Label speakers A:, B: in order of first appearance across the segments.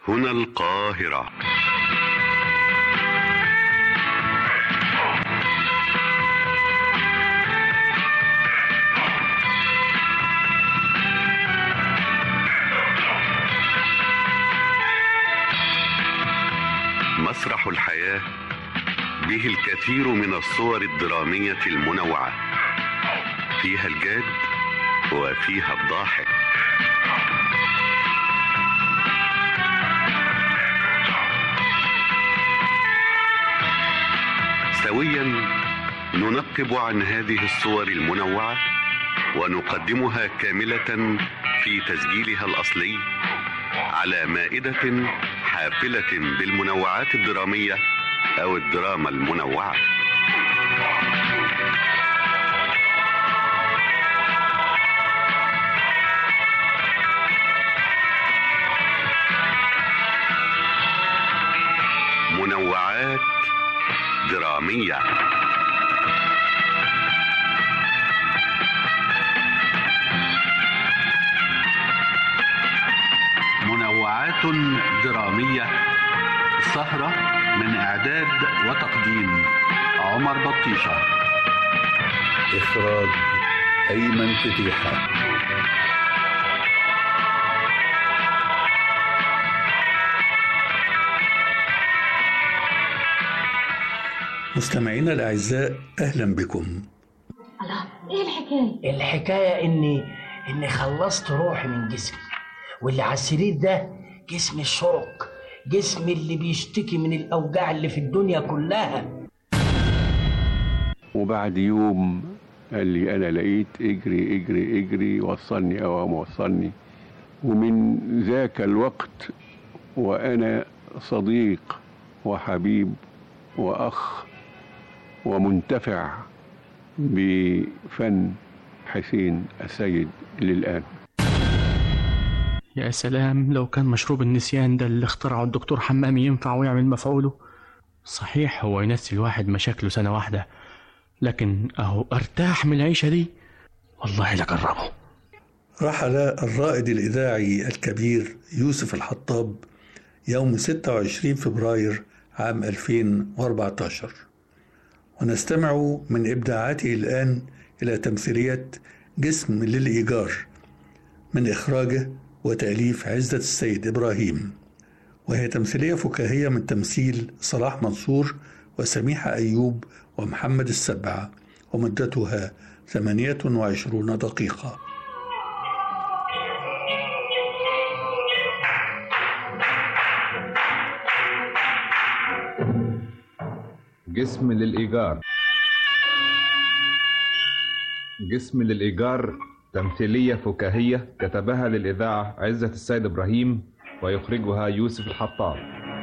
A: هنا القاهرة مسرح الحياة به الكثير من الصور الدرامية المنوعة فيها الجاد وفيها الضاحك سويا ننقب عن هذه الصور المنوعة ونقدمها كاملة في تسجيلها الأصلي على مائدة حافلة بالمنوعات الدرامية أو الدراما المنوعة منوعات درامية منوعات درامية سهرة من إعداد وتقديم عمر بطيشة
B: إخراج أيمن فتيحة مستمعينا الأعزاء أهلا بكم
C: الله ايه الحكايه
D: الحكاية إني إني خلصت روحي من جسمي واللي على السرير ده جسمي الشرق جسمي اللي بيشتكي من الأوجاع اللي في الدنيا كلها
E: وبعد يوم قال لي انا لقيت اجري اجري اجري وصلني او وصلني ومن ذاك الوقت وانا صديق وحبيب واخ ومنتفع بفن حسين السيد للان
F: يا سلام لو كان مشروب النسيان ده اللي اخترعه الدكتور حمامي ينفع ويعمل مفعوله صحيح هو ينسي الواحد مشاكله سنة واحدة لكن أهو أرتاح من العيشة دي والله لجربه
B: رحل الرائد الإذاعي الكبير يوسف الحطاب يوم 26 فبراير عام 2014 ونستمع من إبداعاته الآن إلى تمثيلية جسم للإيجار من إخراجه وتأليف عزة السيد إبراهيم وهي تمثيلية فكاهية من تمثيل صلاح منصور وسميحة أيوب ومحمد السبع ومدتها 28 دقيقة
G: جسم للإيجار جسم للإيجار تمثيلية فكاهية كتبها للإذاعة عزة السيد إبراهيم ويخرجها يوسف الحطاب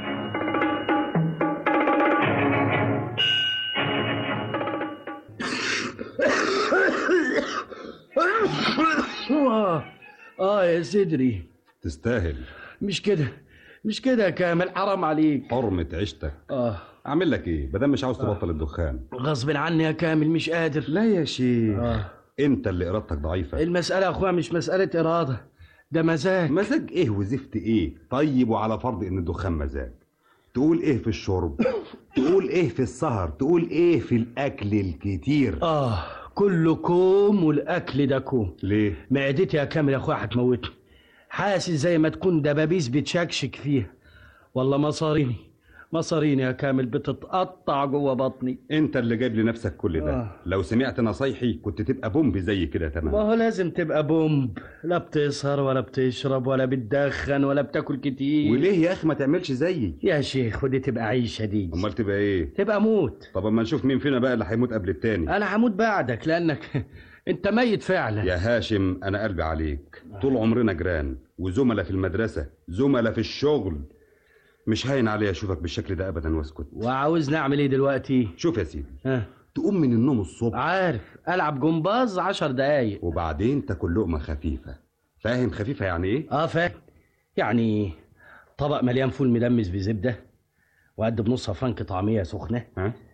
D: آه آه يا صدري
G: تستاهل
D: مش كده مش كده يا كامل حرام عليك
G: حرمة عيشتك
D: آه
G: أعمل لك إيه بدل مش عاوز تبطل الدخان
D: غصب عني يا كامل مش قادر
G: لا يا شيخ
D: آه
G: أنت اللي إرادتك ضعيفة
D: المسألة يا أخويا مش مسألة إرادة ده مزاج
G: مزاج إيه وزفت إيه طيب وعلى فرض إن الدخان مزاج تقول إيه في الشرب تقول إيه في السهر تقول إيه في الأكل الكتير
D: آه كله كوم والأكل ده كوم
G: ليه
D: معدتي يا كامل يا أخويا هتموتني حاسس زي ما تكون دبابيس بتشكشك فيها والله مصاريني مصاريني يا كامل بتتقطع جوه بطني
G: انت اللي جايب لنفسك كل ده
D: آه.
G: لو سمعت نصايحي كنت تبقى بومب زي كده
D: ما
G: تمام
D: هو لازم تبقى بومب لا بتسهر ولا بتشرب ولا بتدخن ولا بتاكل كتير
G: وليه يا اخي ما تعملش زيي
D: يا شيخ ودي تبقى عيشة دي
G: امال تبقى ايه
D: تبقى موت
G: طب اما نشوف مين فينا بقى اللي هيموت قبل التاني
D: انا هموت بعدك لانك انت ميت فعلا
G: يا هاشم انا قلبي عليك طول عمرنا جيران وزملاء في المدرسه زملاء في الشغل مش هاين عليا اشوفك بالشكل ده ابدا واسكت
D: وعاوزني اعمل ايه دلوقتي
G: شوف يا سيدي
D: ها
G: تقوم من النوم الصبح
D: عارف العب جمباز عشر دقايق
G: وبعدين تاكل لقمه خفيفه فاهم خفيفه يعني ايه
D: اه فاهم يعني طبق مليان فول مدمس بزبده وقد بنص فرنك طعميه سخنه
G: ها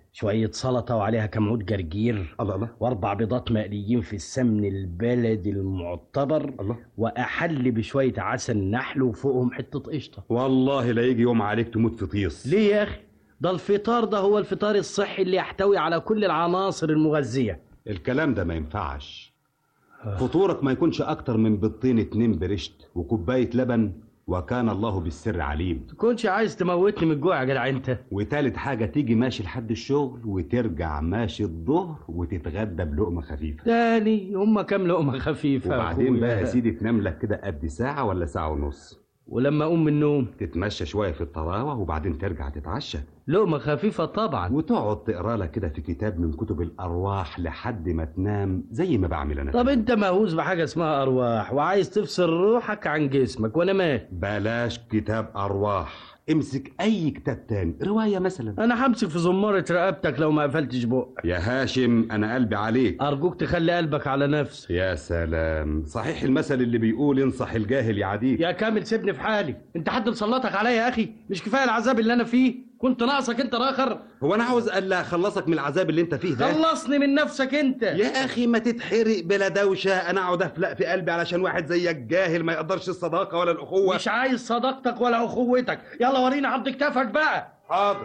D: شوية سلطة وعليها كم عود جرجير
G: الله الله
D: واربع بيضات مقليين في السمن البلدي المعتبر
G: الله
D: واحل بشوية عسل نحل وفوقهم حتة قشطة
G: والله لا يجي يوم عليك تموت في طيس
D: ليه يا اخي ده الفطار ده هو الفطار الصحي اللي يحتوي على كل العناصر المغذية
G: الكلام ده ما ينفعش فطورك ما يكونش اكتر من بيضتين اتنين برشت وكوبايه لبن وكان الله بالسر عليم
D: تكونش عايز تموتني من الجوع يا جدع انت
G: وتالت حاجه تيجي ماشي لحد الشغل وترجع ماشي الظهر وتتغدى بلقمه خفيفه
D: تاني هما كام لقمة خفيفة يا
G: وبعدين
D: أخويا.
G: بقى يا سيدي تنام لك كده قد ساعه ولا ساعه ونص
D: ولما اقوم من النوم
G: تتمشى شويه في الطراوه وبعدين ترجع تتعشى
D: لقمة خفيفة طبعا
G: وتقعد تقرا لك كده في كتاب من كتب الارواح لحد ما تنام زي ما بعمل انا
D: طب انت مهووس بحاجة اسمها ارواح وعايز تفصل روحك عن جسمك وانا مال
G: بلاش كتاب ارواح امسك اي كتاب تاني روايه مثلا
D: انا همسك في زمارة رقبتك لو ما قفلتش بقك
G: يا هاشم انا قلبي عليك
D: ارجوك تخلي قلبك على نفسك
G: يا سلام صحيح المثل اللي بيقول انصح الجاهل يعاديك
D: يا كامل سيبني في حالي انت حد مسلطك عليا يا اخي مش كفايه العذاب اللي انا فيه كنت ناقصك انت راخر
G: هو انا عاوز الا اخلصك من العذاب اللي انت فيه ده
D: خلصني من نفسك انت
G: يا اخي ما تتحرق بلا دوشه انا اقعد افلق في قلبي علشان واحد زيك جاهل ما يقدرش الصداقه ولا الاخوه
D: مش عايز صداقتك ولا اخوتك يلا ورينا عض كتافك بقى
G: حاضر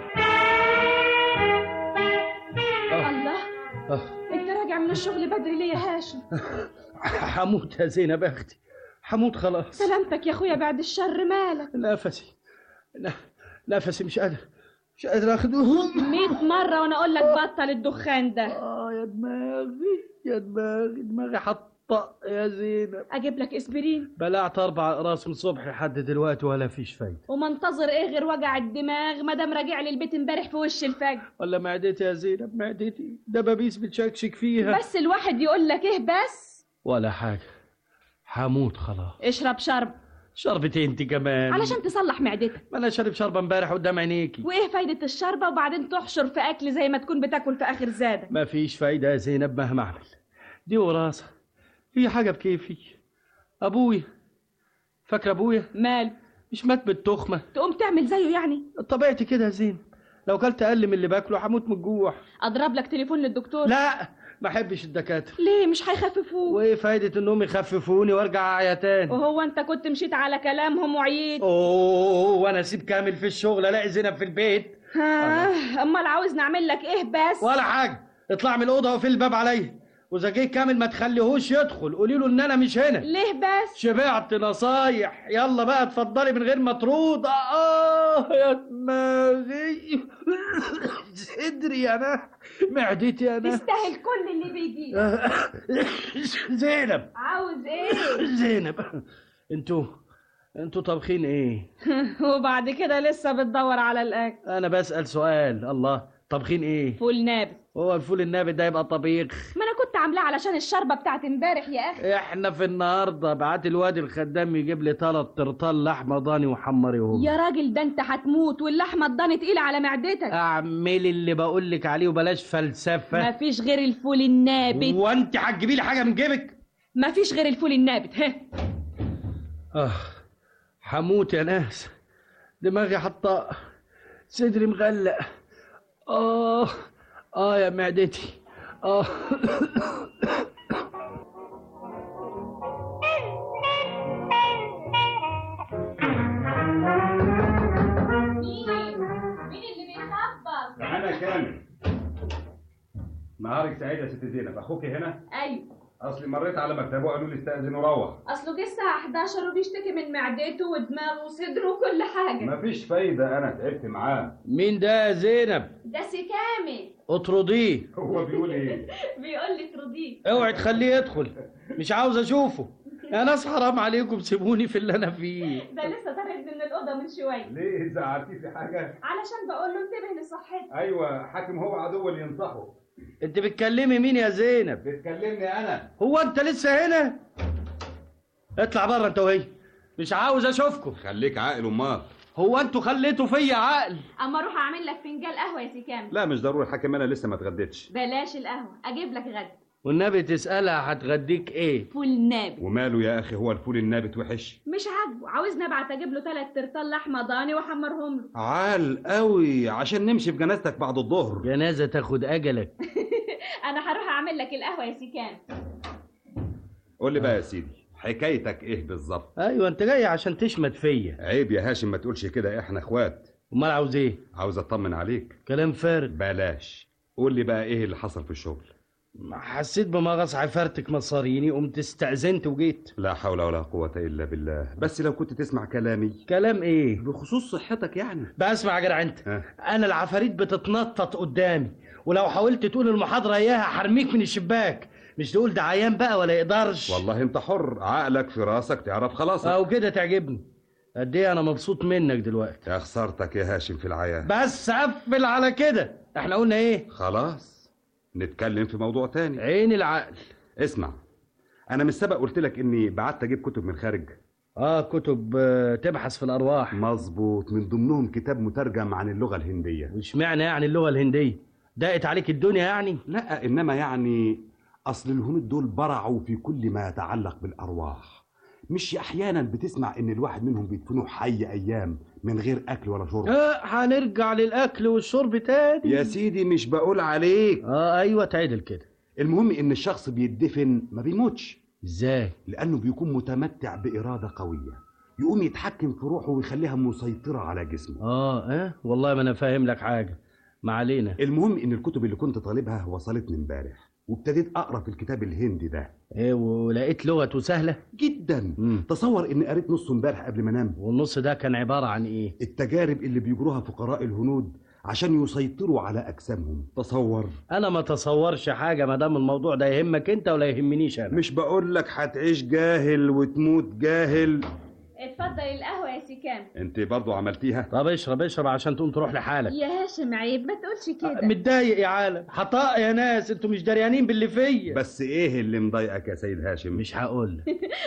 C: الله انت راجع من الشغل بدري ليه يا هاشم
D: هموت يا زينب يا اختي هموت خلاص
C: سلامتك يا اخويا بعد الشر مالك
D: نفسي ن- نفسي مش قادر مش قادر اخده
C: مئة مرة وانا اقول لك بطل الدخان ده
D: اه يا دماغي يا دماغي دماغي حطة يا زينب
C: اجيب لك اسبرين
D: بلعت اربع اقراص من الصبح لحد دلوقتي ولا فيش فايده
C: ومنتظر ايه غير وجع الدماغ مادام راجع لي البيت امبارح في وش الفجر
D: ولا معدتي يا زينب معدتي دبابيس بتشكشك فيها
C: بس الواحد يقول لك ايه بس
D: ولا حاجه هموت خلاص
C: اشرب شرب
D: شربتي انت كمان
C: علشان تصلح معدتك
D: ما انا شارب شربه امبارح قدام عينيكي
C: وايه فايدة الشربة وبعدين تحشر في اكل زي ما تكون بتاكل في اخر زادك
D: ما فيش فايده يا زينب مهما اعمل دي وراثه هي حاجه بكيفي ابويا فاكره ابويا
C: مال
D: مش مات بالتخمه
C: تقوم تعمل زيه يعني
D: طبيعتي كده يا زينب لو كلت اقل من اللي باكله هموت من الجوع
C: اضرب لك تليفون للدكتور
D: لا ما احبش الدكاتره
C: ليه مش هيخففوه
D: وايه فايده انهم يخففوني وارجع اعيا تاني
C: وهو انت كنت مشيت على كلامهم وعييت
D: اوه وانا اسيب كامل في الشغل الاقي زينب في البيت
C: ها امال عاوز نعمل لك ايه بس
D: ولا حاجه اطلع من الاوضه وقفل الباب عليا واذا جه كامل ما تخليهوش يدخل قولي له ان انا مش هنا
C: ليه بس
D: شبعت نصايح يلا بقى اتفضلي من غير ما ترود اه يا دماغي صدري انا معدتي انا
C: تستاهل كل اللي بيجي
D: زينب
C: عاوز ايه
D: زينب انتوا انتوا طابخين ايه
C: وبعد كده لسه بتدور على الاكل
D: انا بسأل سؤال الله طابخين ايه
C: فول نابت
D: هو الفول النابت ده يبقى طبيخ
C: ما انا كنت عاملاه علشان الشربة بتاعت امبارح يا اخي
D: احنا في النهارده بعت الواد الخدام يجيب لي ثلاث ترطال لحمه ضاني وحمريهم
C: يا راجل ده انت هتموت واللحمة الضاني تقيلة على معدتك
D: اعملي اللي بقول لك عليه وبلاش فلسفه
C: مفيش غير الفول النابت
D: وانت هتجيبي لي حاجه من جيبك
C: مفيش غير الفول النابت ها
D: اه هموت يا ناس دماغي حاطه صدري مغلق اه اه يا معدتي اه
C: مين مين اللي بيخبط
G: انا كامل نهارك سعيد يا ست زينب اخوك هنا
C: ايوه
G: اصلي مريت على مكتبه قالوا لي استاذن وروح
C: اصله جه الساعة 11 وبيشتكي من معدته ودماغه وصدره وكل حاجة
G: مفيش فايده انا تعبت معاه
D: مين ده يا زينب
C: ده سي كامل
D: اطرديه
G: هو بيقول ايه
C: بيقول لك رضيه
D: اوعي تخليه يدخل مش عاوز اشوفه يا ناس حرام عليكم سيبوني في اللي انا فيه
C: ده لسه طارد من الأوضة من شوية
G: ليه زعلتيه في حاجه
C: علشان بقول له انتبه لصحتك
G: ايوه حاكم هو عدو اللي ينصحه
D: انت بتكلمي مين يا زينب
G: بتكلمني انا
D: هو انت لسه هنا اطلع بره انت وهي مش عاوز اشوفكم
G: خليك عاقل امال
D: هو انتوا خليتوا فيا عقل
C: اما اروح اعمل لك فنجان قهوة يا سي كامل
G: لا مش ضروري حاكم انا لسه ما اتغديتش
C: بلاش القهوة اجيب لك غدا
D: والنبي تسألها هتغديك ايه
C: فول نابت
G: وماله يا اخي هو الفول النابت وحش
C: مش عاجبه عاوزني ابعت اجيب له ثلاث ترطال لحمه ضاني واحمرهم له
G: عال قوي عشان نمشي في جنازتك بعد الظهر
D: جنازة تاخد أجلك
C: انا هروح اعمل لك القهوه يا سيكان
G: قول لي بقى يا سيدي حكايتك ايه بالظبط
D: أيوة أنت جاي عشان تشمت فيا
G: عيب يا هاشم ما تقولش كده احنا اخوات
D: أمال عاوز إيه؟
G: عاوز اطمن عليك
D: كلام فارغ
G: بلاش قول لي بقى ايه اللي حصل في الشغل
D: حسيت بمغص عفارتك مصاريني قمت استأذنت وجيت
G: لا حول ولا قوة إلا بالله بس لو كنت تسمع كلامي
D: كلام إيه؟
G: بخصوص صحتك يعني
D: بسمع يا جدع أنت
G: ها.
D: أنا العفاريت بتتنطط قدامي ولو حاولت تقول المحاضرة إياها حرميك من الشباك مش تقول ده عيان بقى ولا يقدرش
G: والله انت حر عقلك في راسك تعرف خلاص
D: أو كده تعجبني قد إيه أنا مبسوط منك دلوقتي
G: يا خسارتك يا هاشم في العيان
D: بس قفل على كده احنا قلنا ايه
G: خلاص نتكلم في موضوع تاني
D: عين العقل
G: اسمع انا من السبق قلت لك اني بعت اجيب كتب من خارج
D: اه كتب آه، تبحث في الارواح
G: مظبوط من ضمنهم كتاب مترجم عن اللغة الهندية
D: مش معنى يعني اللغه الهنديه ضاقت عليك الدنيا يعني
G: لا انما يعني اصل الهنود دول برعوا في كل ما يتعلق بالارواح مش احيانا بتسمع ان الواحد منهم بيدفنوا حي ايام من غير اكل ولا شرب
D: اه هنرجع للاكل والشرب تاني
G: يا سيدي مش بقول عليك
D: اه ايوه تعدل كده
G: المهم ان الشخص بيدفن ما بيموتش
D: ازاي
G: لانه بيكون متمتع باراده قويه يقوم يتحكم في روحه ويخليها مسيطره على جسمه
D: اه اه والله ما انا فاهم لك حاجه ما علينا
G: المهم ان الكتب اللي كنت طالبها وصلتني امبارح وابتديت اقرا في الكتاب الهندي ده
D: ايه ولقيت لغته سهله
G: جدا
D: مم.
G: تصور اني قريت نصه امبارح قبل ما انام
D: والنص ده كان عباره عن ايه
G: التجارب اللي بيجروها فقراء الهنود عشان يسيطروا على اجسامهم تصور
D: انا ما تصورش حاجه ما دام الموضوع ده يهمك انت ولا يهمنيش انا
G: مش بقول لك هتعيش جاهل وتموت جاهل
C: اتفضل القهوه يا سيكان
G: انت برضو عملتيها
D: طب اشرب اشرب عشان تقوم تروح لحالك
C: يا هاشم عيب ما تقولش كده
D: متضايق يا عالم حطاء يا ناس انتوا مش دريانين باللي فيا
G: بس ايه اللي مضايقك يا سيد هاشم
D: مش هقول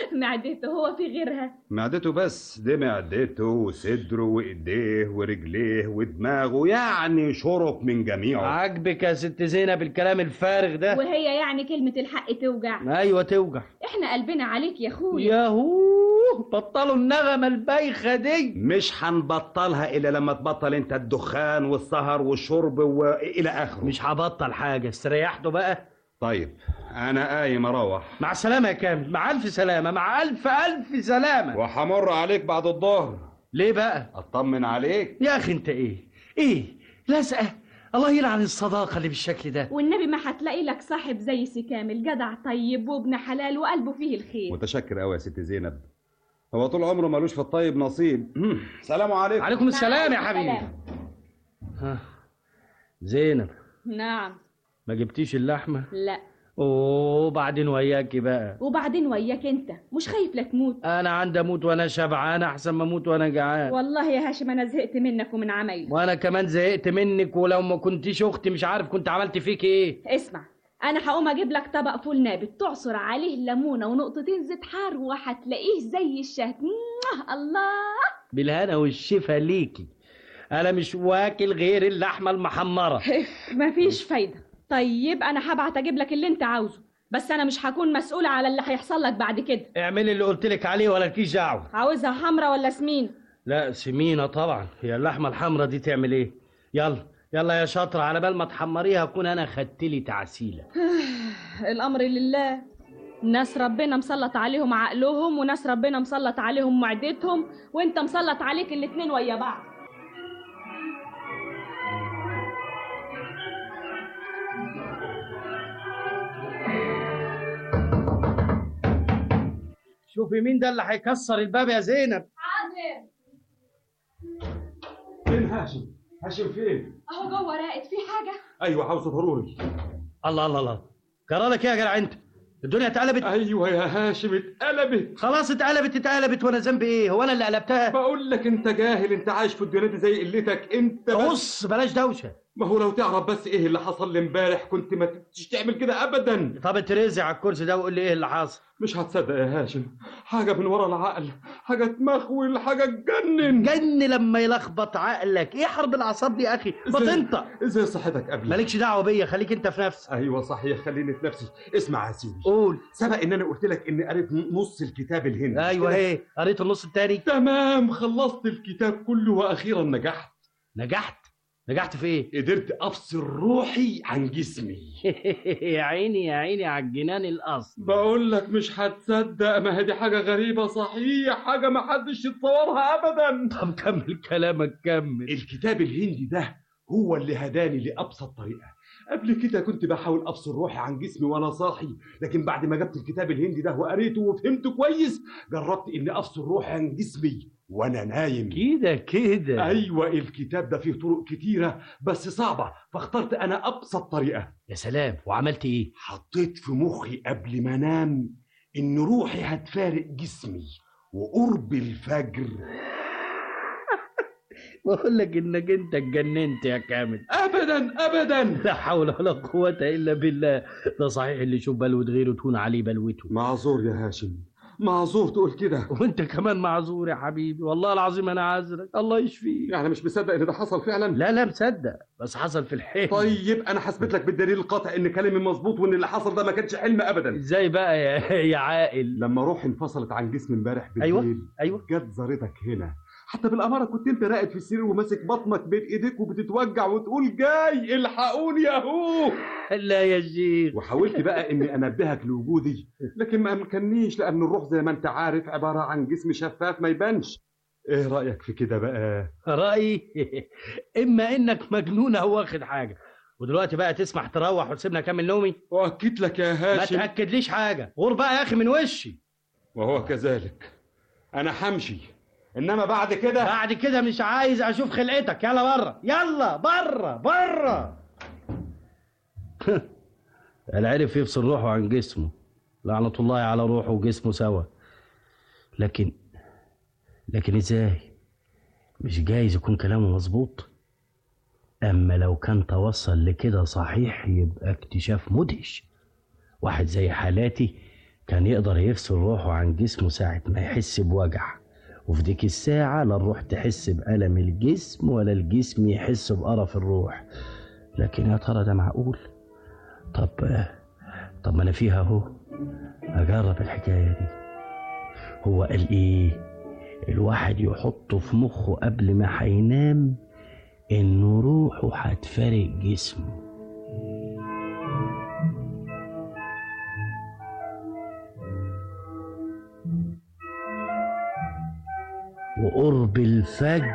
C: معدته هو في غيرها
G: معدته بس دي معدته وصدره وايديه ورجليه ودماغه يعني شرط من جميعه
D: عاجبك يا ست زينب الكلام الفارغ ده
C: وهي يعني كلمه الحق توجع
D: ايوه توجع
C: احنا قلبنا عليك يا اخويا
D: ياهو بطلوا النغمه البايخه دي
G: مش هنبطلها الا لما تبطل انت الدخان والسهر والشرب والى اخره
D: مش هبطل حاجه استريحتوا بقى
G: طيب انا قايم اروح
D: مع السلامه يا كامل مع الف سلامه مع الف الف سلامه
G: وهمر عليك بعد الظهر
D: ليه بقى
G: اطمن عليك
D: يا اخي انت ايه ايه لازقه الله يلعن الصداقه اللي بالشكل ده
C: والنبي ما هتلاقي لك صاحب زي سي كامل جدع طيب وابن حلال وقلبه فيه الخير
G: متشكر قوي يا ست زينب هو طول عمره ملوش في الطيب نصيب سلام عليكم
D: عليكم السلام يا
C: مع
D: حبيبي
C: السلامة.
D: ها. زينب
C: نعم
D: ما جبتيش اللحمه
C: لا
D: اوه بعدين وياكي بقى
C: وبعدين وياك انت مش خايف لا تموت
D: انا عندي اموت وانا شبعان احسن ما اموت وانا جعان
C: والله يا هاشم انا زهقت منك ومن عمايلك
D: وانا كمان زهقت منك ولو ما كنتيش اختي مش عارف كنت عملت فيك ايه
C: اسمع انا هقوم اجيب لك طبق فول نابت تعصر عليه ليمونه ونقطتين زيت حار وهتلاقيه زي الشهد موah، الله
D: بالهنا والشفا ليكي انا مش واكل غير اللحمه المحمره
C: مفيش فايده طيب انا هبعت اجيب لك اللي انت عاوزه بس انا مش هكون مسؤوله على اللي هيحصل لك بعد كده
D: اعملي اللي قلت لك عليه ولا لكيش دعوه
C: عاوزها حمرا ولا سمين
D: لا سمينه طبعا هي اللحمه الحمراء دي تعمل ايه يلا يلا يا شاطره على بال ما تحمريها اكون انا خدت لي تعسيله
C: الامر لله ناس ربنا مسلط عليهم عقلهم وناس ربنا مسلط عليهم معدتهم وانت مسلط عليك الاتنين ويا بعض
D: شوفي مين ده اللي هيكسر الباب يا زينب
C: حاضر
G: فين هاشم هاشم فين
C: اهو جوه راقد في حاجه
G: ايوه عاوز ضروري
D: الله الله الله جرالك ايه يا جدع انت الدنيا اتقلبت
G: ايوه يا هاشم اتقلبت
D: خلاص اتقلبت اتقلبت وانا ذنبي ايه هو انا اللي قلبتها
G: بقول لك انت جاهل انت عايش في الدنيا دي زي قلتك انت بس
D: بص بلاش دوشه
H: ما هو لو تعرف بس ايه اللي حصل لي امبارح كنت ما كنتش تعمل كده ابدا
I: طب اترزع على الكرسي ده وقول لي ايه اللي حصل
H: مش هتصدق يا هاشم حاجه من ورا العقل حاجه تمخول حاجه تجنن
I: جن لما يلخبط عقلك ايه حرب الاعصاب دي يا اخي ما
H: إزاي-
I: تنطق
H: ازاي صحتك قبل
I: مالكش دعوه بيا خليك انت في نفسك
H: ايوه صحيح خليني في نفسي اسمع يا سيدي
I: قول
H: سبق ان انا قلت لك اني قريت نص الكتاب الهندي
I: ايوه
H: كده؟
I: ايه قريت النص التاني
H: تمام خلصت الكتاب كله واخيرا نجحت
I: نجحت نجحت في ايه
H: قدرت افصل روحي عن جسمي
I: يا عيني يا عيني على الجنان الاصل
H: بقول لك مش هتصدق ما هي دي حاجه غريبه صحيح حاجه ما حدش يتصورها ابدا
I: طب كمل كلامك كمل
H: الكتاب الهندي ده هو اللي هداني لابسط طريقه قبل كده كنت بحاول افصل روحي عن جسمي وانا صاحي لكن بعد ما جبت الكتاب الهندي ده وقريته وفهمته كويس جربت اني افصل روحي عن جسمي وانا نايم
I: كده كده
H: ايوه الكتاب ده فيه طرق كتيره بس صعبه فاخترت انا ابسط طريقه
I: يا سلام وعملت ايه
H: حطيت في مخي قبل ما انام ان روحي هتفارق جسمي وقرب الفجر
I: بقول لك انك انت اتجننت يا كامل
H: ابدا ابدا
I: لا حول ولا قوة الا بالله ده صحيح اللي يشوف بلوة غيره تهون عليه بلوته
H: معذور يا هاشم معذور تقول كده
I: وانت كمان معذور يا حبيبي والله العظيم انا عذرك الله يشفيك
H: يعني مش مصدق ان ده حصل فعلا
I: لا لا مصدق بس حصل في الحلم
H: طيب انا هثبت لك بالدليل القاطع ان كلامي مظبوط وان اللي حصل ده ما كانش حلم ابدا
I: ازاي بقى يا, يا عاقل
H: لما روحي انفصلت عن جسمي امبارح بالليل
I: أيوة، أيوة.
H: جت زارتك هنا حتى بالاماره كنت انت راقد في السرير وماسك بطنك بين ايديك وبتتوجع وتقول جاي الحقوني يا هو
I: لا يا شيخ
H: وحاولت بقى اني انبهك لوجودي لكن ما امكننيش لان الروح زي ما انت عارف عباره عن جسم شفاف ما يبانش ايه رايك في كده بقى
I: رأيي اما انك مجنون او واخد حاجة ودلوقتي بقى تسمح تروح وتسيبنا اكمل نومي
H: واكد لك يا
I: ما
H: هاشم
I: تاكدليش حاجة غور بقى يا اخي من وشي
H: وهو كذلك انا همشي انما بعد كده
I: بعد كده مش عايز اشوف خلقتك يلا بره يلا بره بره العرف يفصل روحه عن جسمه لعنة الله على روحه وجسمه سوا لكن لكن ازاي مش جايز يكون كلامه مظبوط اما لو كان توصل لكده صحيح يبقى اكتشاف مدهش واحد زي حالاتي كان يقدر يفصل روحه عن جسمه ساعة ما يحس بوجع وفي ديك الساعة لا الروح تحس بألم الجسم ولا الجسم يحس بقرف الروح لكن يا ترى ده معقول طب طب ما انا فيها اهو اجرب الحكاية دي هو قال ايه الواحد يحطه في مخه قبل ما هينام ان روحه هتفارق جسمه وقرب الفجر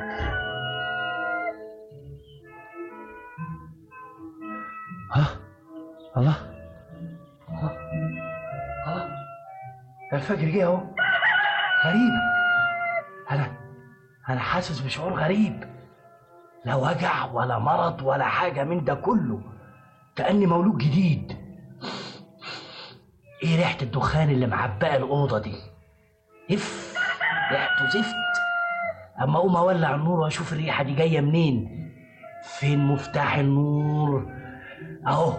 I: ها الله الله الله ده الفجر جه اهو غريب انا انا حاسس بشعور غريب لا وجع ولا مرض ولا حاجه من ده كله كاني مولود جديد ايه ريحه الدخان اللي معبقه الاوضه دي اف ريحته زفت اما اقوم اولع النور واشوف الريحه دي جايه منين فين مفتاح النور اهو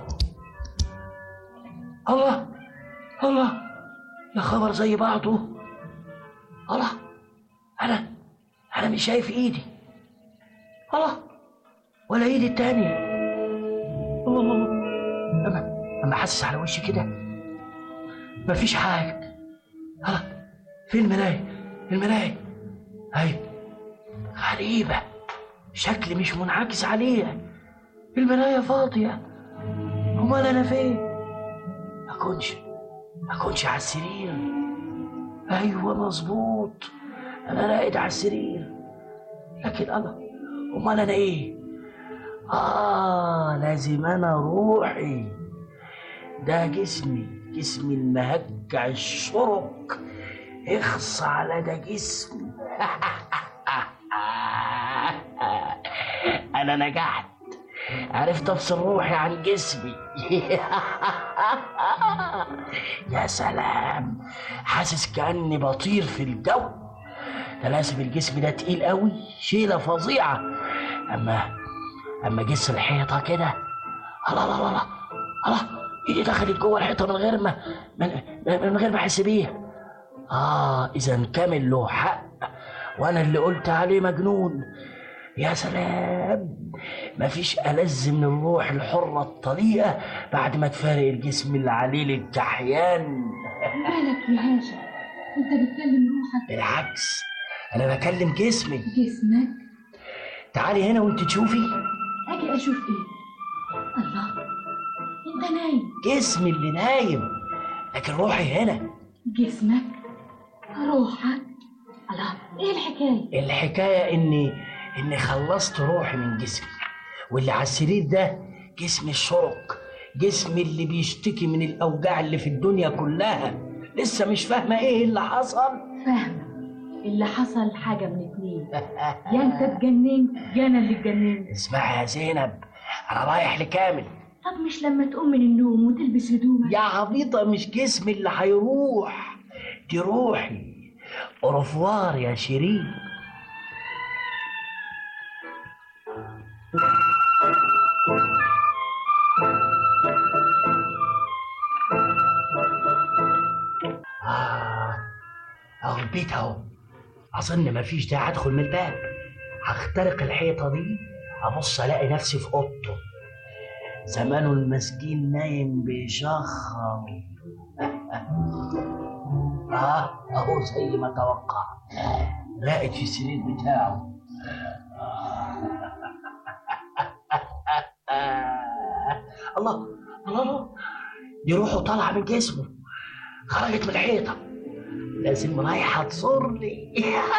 I: الله الله يا خبر زي بعضه الله انا انا مش شايف ايدي الله ولا ايدي التانية الله الله الله اما اما حاسس على وشي كده مفيش حاجة الله فين المراية المراية هاي غريبة شكلي مش منعكس عليها المراية فاضية امال انا فين اكونش اكونش على السرير ايوه مظبوط انا راقد على السرير لكن الله امال انا ايه اه لازم انا روحي ده جسمي جسمي المهجع الشرق اخص على ده جسم انا نجحت عرفت افصل روحي عن جسمي يا سلام حاسس كاني بطير في الجو ده لازم الجسم ده تقيل قوي شيله فظيعه اما
D: اما جس الحيطه كده الله الله الله الله الله ايدي دخلت جوه الحيطه من غير ما من, من غير ما احس بيها اه اذا كامل له حق وانا اللي قلت عليه مجنون يا سلام مفيش ألذ من الروح الحرة الطليقة بعد ما تفارق الجسم اللي عليه الكحيان
J: مالك يا هاشم انت بتكلم روحك
D: بالعكس أنا بكلم جسمي
J: جسمك
D: تعالي هنا وانت تشوفي
J: اجي اشوف ايه الله انت نايم
D: جسمي اللي نايم لكن روحي هنا
J: جسمك روحك الله ايه الحكايه
D: الحكاية إني إني خلصت روحي من جسمي واللي على السرير ده جسم الشرق جسمي اللي بيشتكي من الأوجاع اللي في الدنيا كلها لسه مش فاهمة إيه اللي حصل
J: فاهمه اللي حصل حاجه من اتنين يا انت اتجننت يا انا اللي اتجننت
D: اسمعي يا زينب أنا رايح لكامل
J: طب مش لما تقوم من النوم وتلبس هدومك
D: يا عبيطة مش جسمي اللي هيروح دي روحي أوروفوار يا شيرين آه أهو البيت أهو أظن مفيش داعي أدخل من الباب هخترق الحيطة دي أبص ألاقي نفسي في أوضته زمانه المسكين نايم بيشخر اه اهو زي ما توقعت راقد في السرير بتاعه الله الله الله دي روحه طالعه من جسمه خرجت من الحيطه لازم رايحه تصر لي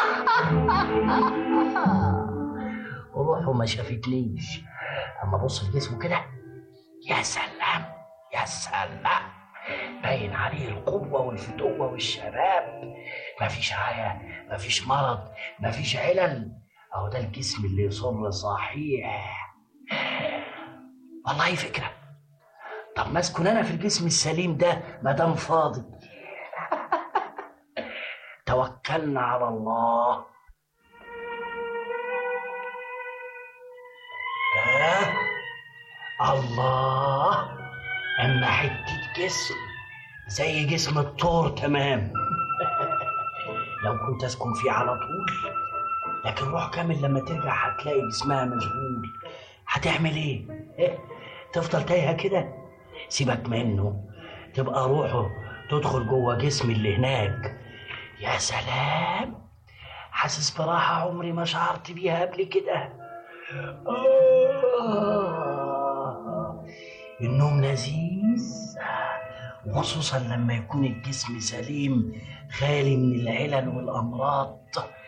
D: وروحه ما شافتنيش اما ابص لجسمه كده يا سلام يا سلام باين عليه القوة والفتوة والشباب مفيش عيا مفيش مرض مفيش علل أهو ده الجسم اللي يصر صحيح والله فكرة طب ما اسكن أنا في الجسم السليم ده ما دام فاضي توكلنا على الله آه. الله اما حته جسم زي جسم الطور تمام لو كنت اسكن فيه على طول لكن روح كامل لما ترجع هتلاقي جسمها مشغول هتعمل ايه إيه؟ تفضل تايهه كده سيبك منه تبقى روحه تدخل جوه جسم اللي هناك يا سلام حاسس براحه عمري ما شعرت بيها قبل كده آه. النوم لذيذ وخصوصا لما يكون الجسم سليم خالي من العلل والأمراض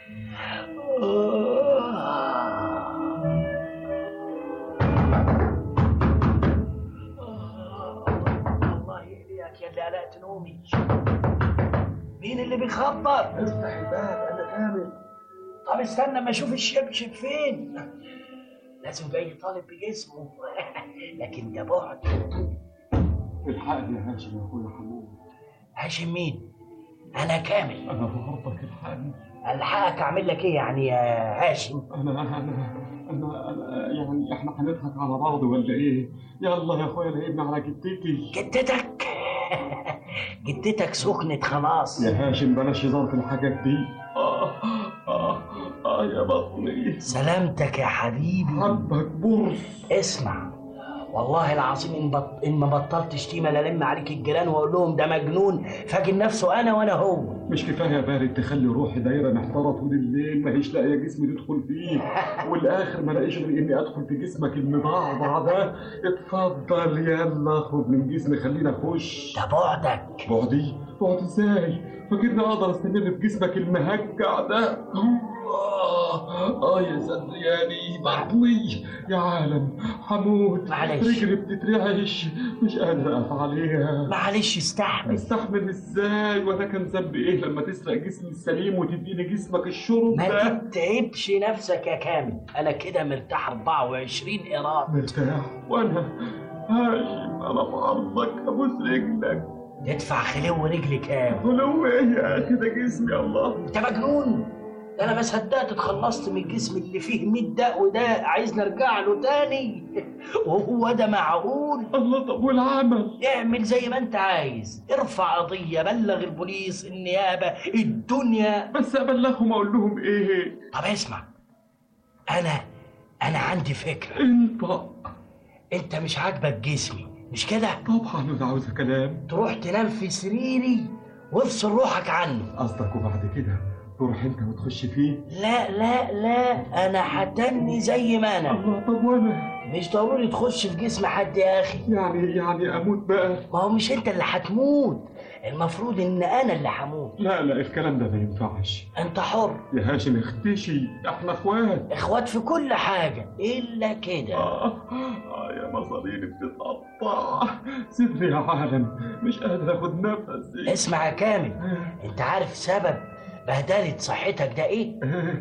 D: الله يهديك يا اللي قلقت نومي مين اللي بيخبط؟ افتح الباب انا كامل طب استنى ما اشوف الشبشب فين لازم جاي طالب بجسمه لكن ده بعد
H: الحقني يا هاشم يا اخويا حمود
D: هاشم مين؟ انا كامل
H: انا في غرضك الحقني
D: الحقك اعمل لك ايه يعني يا هاشم؟
H: انا انا انا انا يعني احنا هنضحك على بعض ولا ايه؟ يلا يا اخويا لقيتنا على جدتي
D: جدتك جدتك سخنت خلاص
H: يا هاشم بلاش هزار في الحاجات دي اه اه اه يا بطني
D: سلامتك يا حبيبي
H: حبك برص
D: اسمع والله العظيم ان, بط... إن ما بطلت شتيمه لالم عليك الجيران واقول لهم ده مجنون فاجن نفسه انا وانا هو
H: مش كفايه بارد تخلي روحي دايره محتاره طول الليل ماهيش لاقيه جسمي تدخل فيه والاخر ما لاقيش غير اني ادخل في جسمك المضعضع ده اتفضل يلا اخرج من جسمي خلينا اخش
D: ده بعدك
H: بعدي بعد ازاي فاكرني اقدر استمر في جسمك المهجع ده آه, آه يا صدرياني بطني يا عالم حمود
D: معلش.
H: رجلي بتترعش مش قادر اقف عليها
D: معلش استحمل
H: استحمل ازاي وانا كان ذنبي ايه لما تسرق جسمي السليم وتديني جسمك الشرب
D: ما
H: ده
D: تتعبش نفسك يا كامل انا كده مرتاح 24 قيراط
H: مرتاح وانا هاشم انا في عرضك ابوس رجلك
D: تدفع خلو رجلي كام
H: ولو ايه يا اخي ده جسمي الله
D: انت مجنون ده انا ما صدقت اتخلصت من الجسم اللي فيه 100 داء وده عايز نرجع له تاني وهو ده معقول
H: الله طب والعمل
D: اعمل زي ما انت عايز ارفع قضية بلغ البوليس النيابة الدنيا
H: بس ابلغهم اقول لهم ايه
D: طب اسمع انا انا عندي فكرة
H: انت
D: انت مش عاجبك جسمي مش كده
H: طبعا انا عاوز كلام
D: تروح تنام في سريري وافصل روحك عنه
H: قصدك وبعد كده تروح انت وتخش فيه
D: لا لا لا انا هتني زي ما انا
H: الله طب وانا
D: مش ضروري تخش في جسم حد يا اخي
H: يعني يعني اموت بقى
D: ما هو مش انت اللي هتموت المفروض ان انا اللي هموت
H: لا لا الكلام ده ما ينفعش
D: انت حر
H: يا هاشم اختشي احنا اخوات
D: اخوات في كل حاجة الا كده
H: آه, آه يا مصاريني بتتقطع سيبني يا عالم مش قادر اخد نفسي
D: اسمع يا كامل انت عارف سبب بهدلة صحتك ده ايه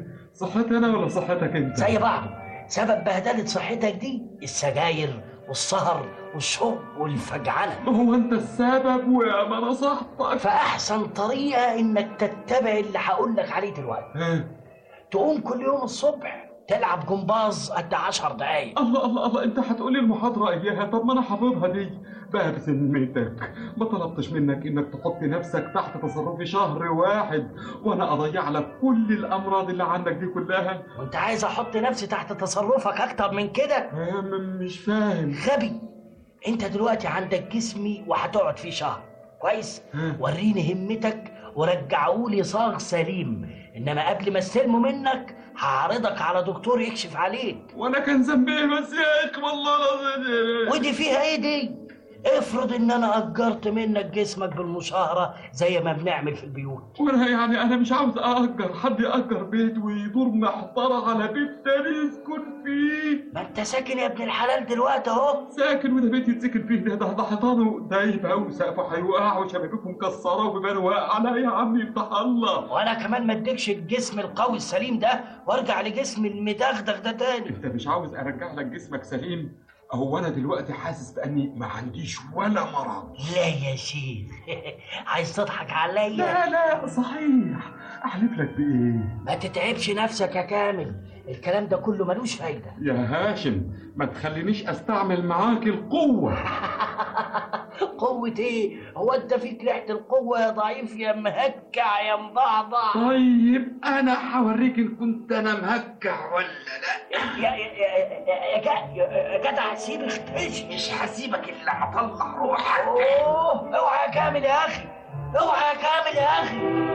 H: صحتي انا ولا صحتك انت
D: زي بعض سبب بهدلة صحتك دي السجاير والسهر والشرب والفجعنة
H: ما هو انت السبب ويا ما نصحتك
D: فأحسن طريقة إنك تتبع اللي هقول لك عليه دلوقتي تقوم كل يوم الصبح تلعب جمباز قد عشر دقايق
H: الله الله الله انت هتقولي المحاضرة اياها طب ما انا حافظها دي بقى بذمتك ما طلبتش منك انك تحط نفسك تحت تصرفي شهر واحد وانا اضيع لك كل الامراض اللي عندك دي كلها
D: وانت عايز احط نفسي تحت تصرفك اكتر من كده
H: مش فاهم
D: غبي انت دلوقتي عندك جسمي وهتقعد فيه شهر كويس وريني همتك ورجعولي صاغ سليم انما قبل ما استلمه منك هعرضك على دكتور يكشف عليك
H: وانا كان ذنبي ايه بس يا اخي والله العظيم
D: ودي فيها ايه دي افرض ان انا اجرت منك جسمك بالمشاهره زي ما بنعمل في البيوت
H: وانا يعني انا مش عاوز اجر حد ياجر بيت ويدور محترة على بيت تاني يسكن فيه
D: ما انت ساكن يا ابن الحلال دلوقتي اهو
H: ساكن وده بيت يتسكن فيه ده ده, ده حيطانه دايبه وسقفه هيوقع وشبابيكه مكسره وبيبان واقع لا يا عمي افتح الله
D: وانا كمان ما اديكش الجسم القوي السليم ده وارجع لجسم المدغدغ ده تاني
H: انت مش عاوز ارجع لك جسمك سليم هو انا دلوقتي حاسس باني ما عنديش ولا مرض
D: لا يا شيخ عايز تضحك عليا
H: لا لا صحيح احلف لك بايه
D: ما تتعبش نفسك يا كامل الكلام ده كله ملوش فايده
H: يا هاشم ما تخلينيش استعمل معاك القوه
D: قوة ايه؟ هو انت فيك ريحة القوة يا ضعيف يا مهكع يا مضعضع
H: طيب انا هوريك ان كنت انا مهكع ولا لا
D: يا يا يا يا يا جدع سيب اختش
H: مش هسيبك الا هطلع روحك
D: اوه اوعى يا كامل يا اخي اوعى يا كامل يا اخي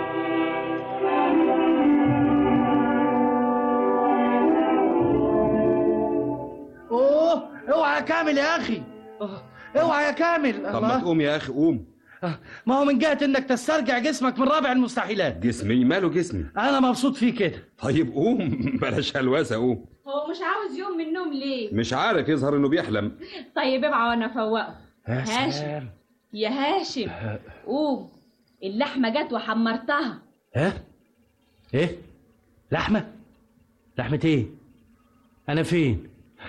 D: اوه اوعى يا كامل يا اخي اوعى يا كامل
K: طب ما تقوم يا اخي قوم
D: ما هو من جهة انك تسترجع جسمك من رابع المستحيلات
K: جسمي ماله جسمي
D: انا مبسوط فيه كده
K: طيب قوم بلاش هلوسه قوم
C: هو مش عاوز يوم من النوم ليه
K: مش عارف يظهر انه بيحلم
C: طيب ابعى وانا افوقه
D: يا
C: هاشم
D: سلام
C: يا هاشم قوم اللحمه جت وحمرتها
I: ها ايه لحمه لحمه ايه انا فين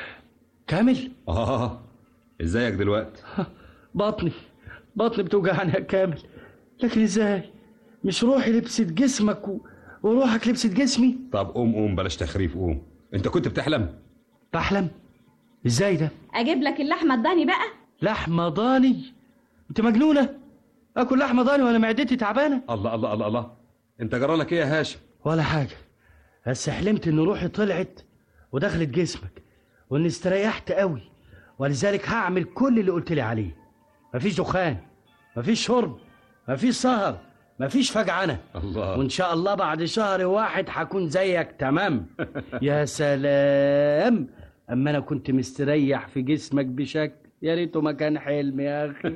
I: كامل
K: اه ازيك دلوقتي
I: بطني بطني بتوجعني يا كامل لكن ازاي مش روحي لبست جسمك و... وروحك لبست جسمي
K: طب قوم قوم بلاش تخريف قوم انت كنت بتحلم
I: بحلم ازاي ده
C: اجيب لك اللحمه الضاني بقى
I: لحمه ضاني انت مجنونه اكل لحمه ضاني وانا معدتي تعبانه
K: الله الله الله الله انت جرالك ايه يا هاشم
I: ولا حاجه بس حلمت ان روحي طلعت ودخلت جسمك واني استريحت قوي ولذلك هعمل كل اللي قلت لي عليه مفيش دخان مفيش شرب مفيش سهر مفيش فجعنه
K: الله
I: وان شاء الله بعد شهر واحد هكون زيك تمام يا سلام اما انا كنت مستريح في جسمك بشكل يا ريته ما كان حلم يا اخي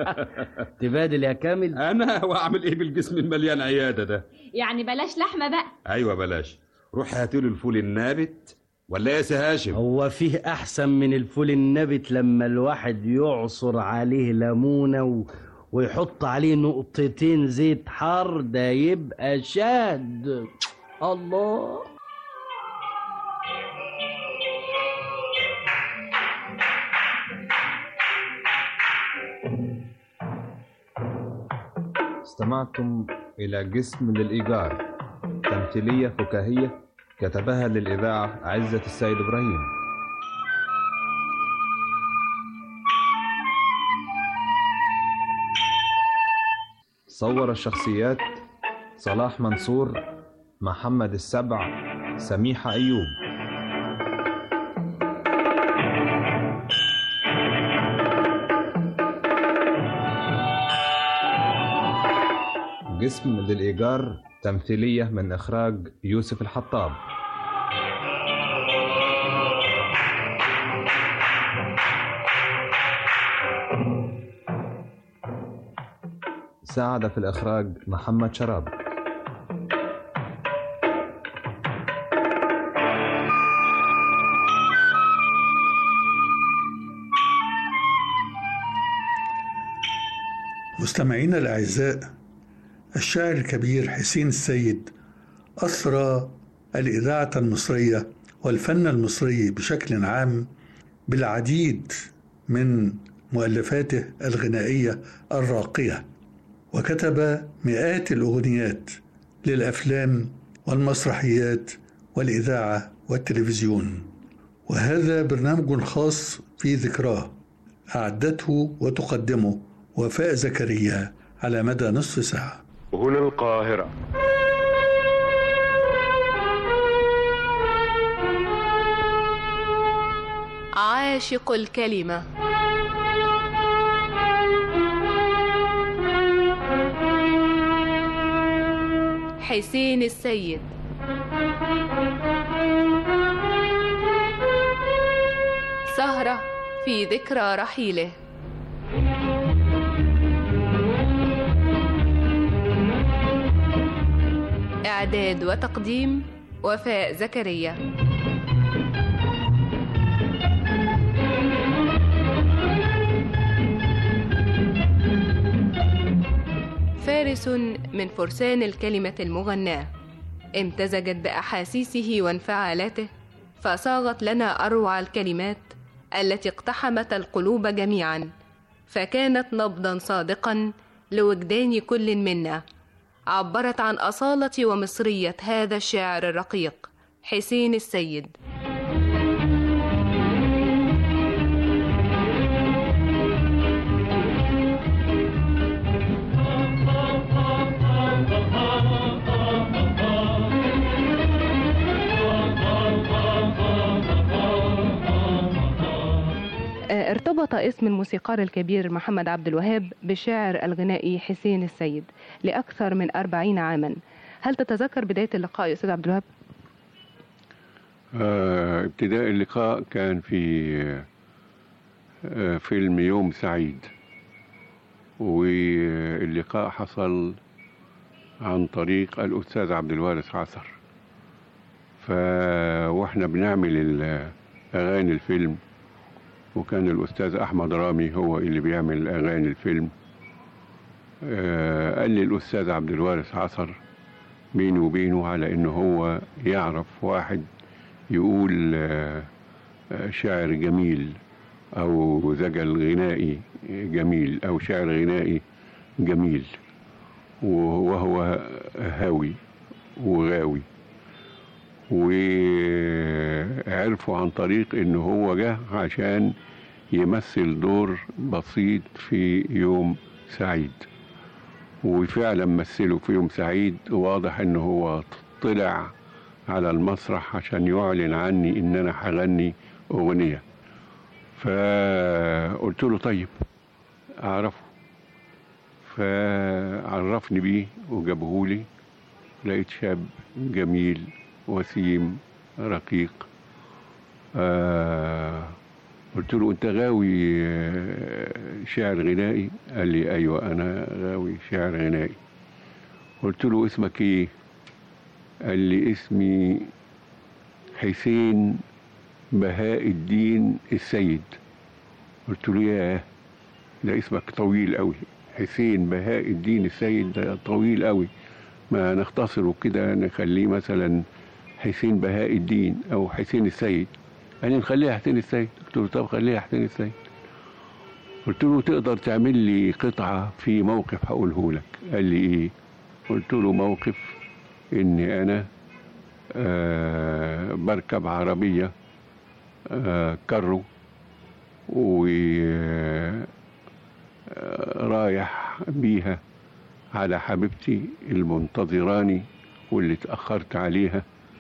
I: تبادل يا كامل
K: انا واعمل ايه بالجسم المليان عياده ده
C: يعني بلاش لحمه بقى
K: ايوه بلاش روح هاتيله الفول النابت ولا ايه يا سي هاشم
I: هو فيه احسن من الفول النبت لما الواحد يعصر عليه ليمونه و... ويحط عليه نقطتين زيت حار ده يبقى شاد الله
L: استمعتم إلى جسم للإيجار تمثيلية فكاهية كتبها للإذاعة عزة السيد إبراهيم صور الشخصيات صلاح منصور محمد السبع سميحة أيوب جسم للإيجار تمثيلية من إخراج يوسف الحطاب ساعد في الإخراج محمد شراب
B: مستمعينا الأعزاء الشاعر الكبير حسين السيد أثرى الإذاعة المصرية والفن المصري بشكل عام بالعديد من مؤلفاته الغنائية الراقية وكتب مئات الأغنيات للأفلام والمسرحيات والإذاعة والتلفزيون وهذا برنامج خاص في ذكراه أعدته وتقدمه وفاء زكريا على مدى نصف ساعة
M: هنا القاهرة
N: عاشق الكلمة حسين السيد سهرة في ذكرى رحيله إعداد وتقديم وفاء زكريا فارس من فرسان الكلمة المغناة امتزجت بأحاسيسه وانفعالاته فصاغت لنا أروع الكلمات التي اقتحمت القلوب جميعا فكانت نبضا صادقا لوجدان كل منا عبرت عن أصالة ومصرية هذا الشاعر الرقيق حسين السيد ارتبط اسم الموسيقار الكبير محمد عبد الوهاب بالشاعر الغنائي حسين السيد لأكثر من أربعين عاما هل تتذكر بداية اللقاء يا أستاذ عبد الوهاب؟
E: آه ابتداء اللقاء كان في آه فيلم يوم سعيد واللقاء حصل عن طريق الأستاذ عبد الوارث عصر ف واحنا بنعمل أغاني الفيلم وكان الأستاذ أحمد رامي هو اللي بيعمل أغاني الفيلم آه قال لي الأستاذ عبد الوارث عصر بيني وبينه على إنه هو يعرف واحد يقول آه شاعر جميل أو زجل غنائي جميل أو شاعر غنائي جميل وهو هاوي وغاوي وعرفوا عن طريق انه هو جه عشان يمثل دور بسيط في يوم سعيد وفعلا مثله في يوم سعيد واضح انه هو طلع على المسرح عشان يعلن عني ان انا هغني اغنيه فقلت له طيب اعرفه فعرفني بيه وجابهولي لقيت شاب جميل وسيم رقيق آه قلت له انت غاوي شعر غنائي قال لي ايوه انا غاوي شعر غنائي قلت له اسمك ايه قال لي اسمي حسين بهاء الدين السيد قلت له ياه ده اسمك طويل قوي حسين بهاء الدين السيد ده طويل قوي ما نختصره كده نخليه مثلا حسين بهاء الدين او حسين السيد قال لي نخليها حسين السيد قلت له طب خليها حسين السيد قلت له تقدر تعمل لي قطعة في موقف هقوله لك قال لي ايه قلت له موقف إني أنا آه بركب عربية آه كرو ورايح بيها على حبيبتي المنتظراني واللي اتأخرت عليها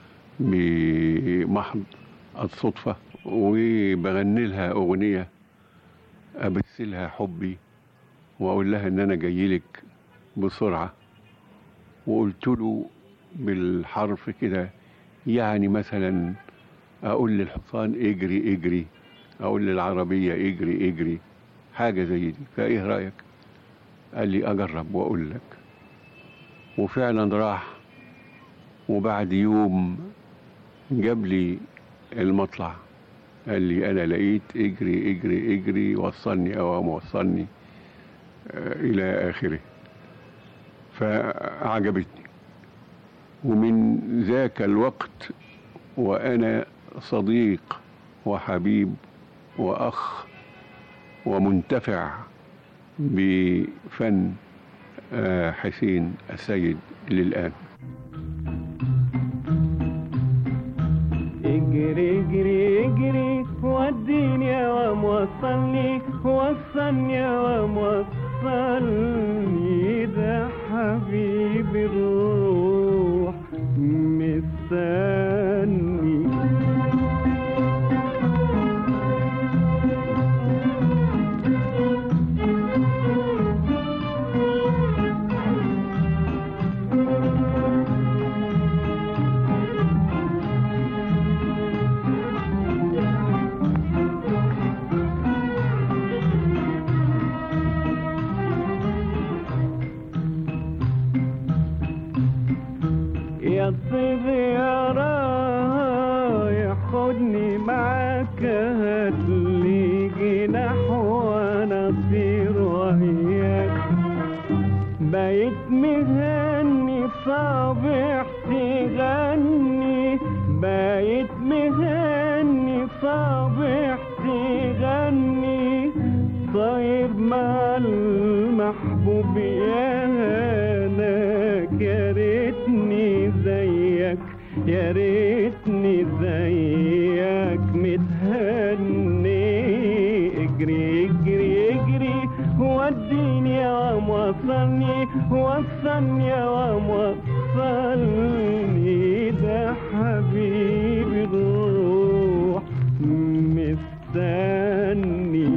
E: بمحض الصدفة وبغني لها أغنية أبث لها حبي وأقول لها إن أنا جاي لك بسرعة وقلت له بالحرف كده يعني مثلا أقول للحصان اجري اجري أقول للعربية اجري اجري حاجة زي دي فإيه رأيك؟ قال لي أجرب وأقول لك وفعلا راح وبعد يوم جاب لي المطلع قال لي أنا لقيت اجري اجري اجري وصلني أوام وصلني آه، إلى آخره فأعجبتني ومن ذاك الوقت وأنا صديق وحبيب وأخ ومنتفع بفن آه، حسين السيد للآن
M: اجري اجري اجري وديني يا وموصلني وصلني يا وموصلني ده حبيبي الروح مستني يا طيب يا رايح خدني معاك هاتلي جناح وانا اطير وياك بقيت مهني صابح تغني بقيت مهني صابح تغني طير مع المحبوب يا هناك يا ريتني زيك يا ريتني زيك متهني اجري اجري اجري وديني يا وام وصلني وصلني يا وام وصلني ده حبيبي الروح مستني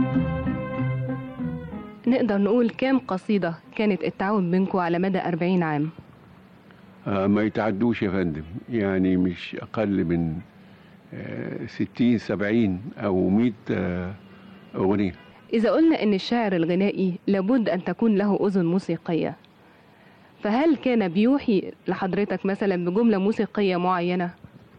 N: نقدر نقول كام قصيدة كانت التعاون بينكم على مدى 40 عام
E: آه، ما يتعدوش يا فندم يعني مش أقل من آه، ستين سبعين أو مئة آه، أغنية
N: إذا قلنا إن الشاعر الغنائي لابد أن تكون له أذن موسيقية فهل كان بيوحي لحضرتك مثلا بجملة موسيقية معينة؟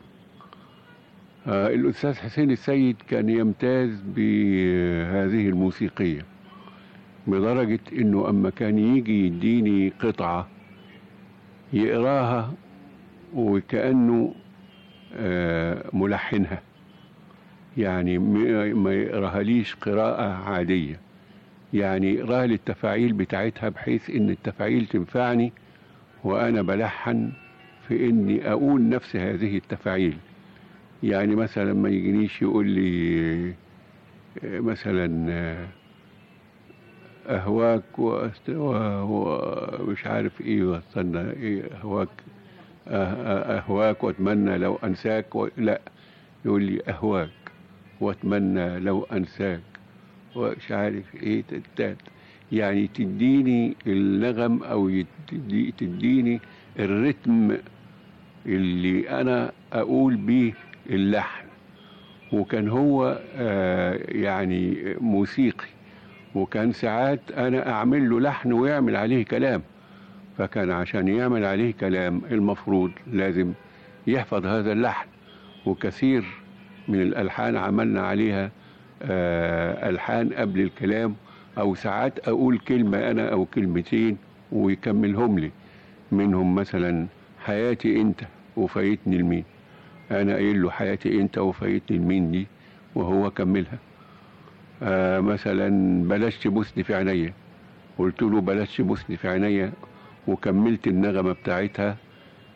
E: آه، الأستاذ حسين السيد كان يمتاز بهذه الموسيقية بدرجة إنه أما كان يجي يديني قطعة يقراها وكأنه آه، ملحنها يعني م- ما يقراها ليش قراءة عادية يعني يقراها للتفاعيل بتاعتها بحيث إن التفاعيل تنفعني وأنا بلحن في إني أقول نفس هذه التفاعيل يعني مثلا ما يجينيش يقول لي آه، مثلا آه، اهواك وأست- و- ومش عارف ايه واستنى ايه اهواك أه- أه- اهواك واتمنى لو انساك و... لا يقول لي اهواك واتمنى لو انساك ومش عارف ايه تتات يعني تديني النغم او يدي- تديني الرتم اللي انا اقول بيه اللحن وكان هو آه يعني موسيقي وكان ساعات انا اعمل له لحن ويعمل عليه كلام فكان عشان يعمل عليه كلام المفروض لازم يحفظ هذا اللحن وكثير من الالحان عملنا عليها آه الحان قبل الكلام او ساعات اقول كلمه انا او كلمتين ويكملهم لي منهم مثلا حياتي انت وفايتني لمين انا قايل له حياتي انت وفايتني لمين دي وهو كملها آه مثلا بلاش تبوسني في عينيا قلت له بلاش تبوسني في عينيا وكملت النغمة بتاعتها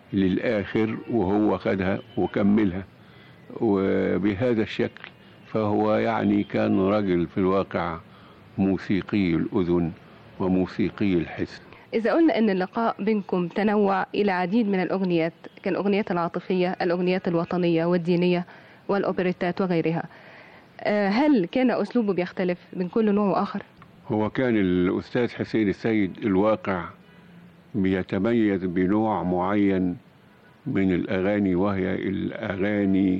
E: للآخر وهو خدها وكملها وبهذا الشكل فهو يعني كان راجل في الواقع موسيقي الأذن وموسيقي الحس
N: إذا قلنا أن اللقاء بينكم تنوع إلى عديد من الأغنيات كالأغنيات العاطفية الأغنيات الوطنية والدينية والأوبريتات وغيرها آه، هل كان أسلوبه بيختلف من كل نوع وآخر؟
E: هو كان الأستاذ حسين السيد الواقع بيتميز بنوع معين من الأغاني وهي الأغاني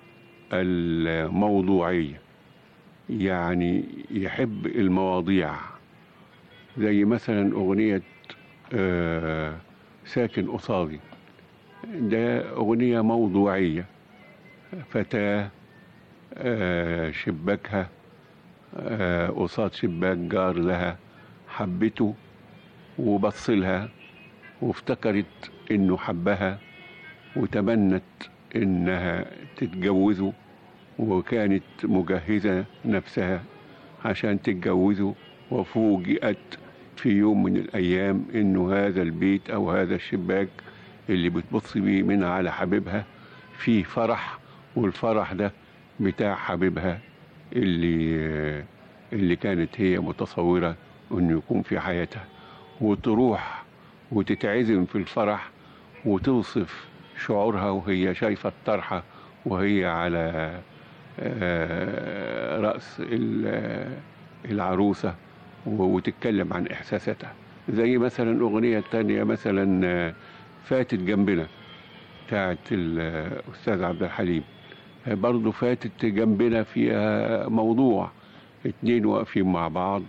E: الموضوعية يعني يحب المواضيع زي مثلا أغنية آه، ساكن قصادي ده أغنية موضوعية فتاة آه، شباكها آه، قصاد شباك جار لها حبته وبص لها وافتكرت انه حبها وتمنت انها تتجوزه وكانت مجهزة نفسها عشان تتجوزه وفوجئت في يوم من الأيام إنه هذا البيت أو هذا الشباك اللي بتبص بيه من على حبيبها فيه فرح والفرح ده بتاع حبيبها اللي اللي كانت هي متصورة إنه يكون في حياتها وتروح وتتعزم في الفرح وتوصف شعورها وهي شايفة الطرحة وهي على آه، رأس ال- العروسة و- وتتكلم عن إحساساتها زي مثلا أغنية تانية مثلا آه، فاتت جنبنا بتاعت الأستاذ عبد الحليم آه، برضو فاتت جنبنا فيها موضوع اتنين واقفين مع بعض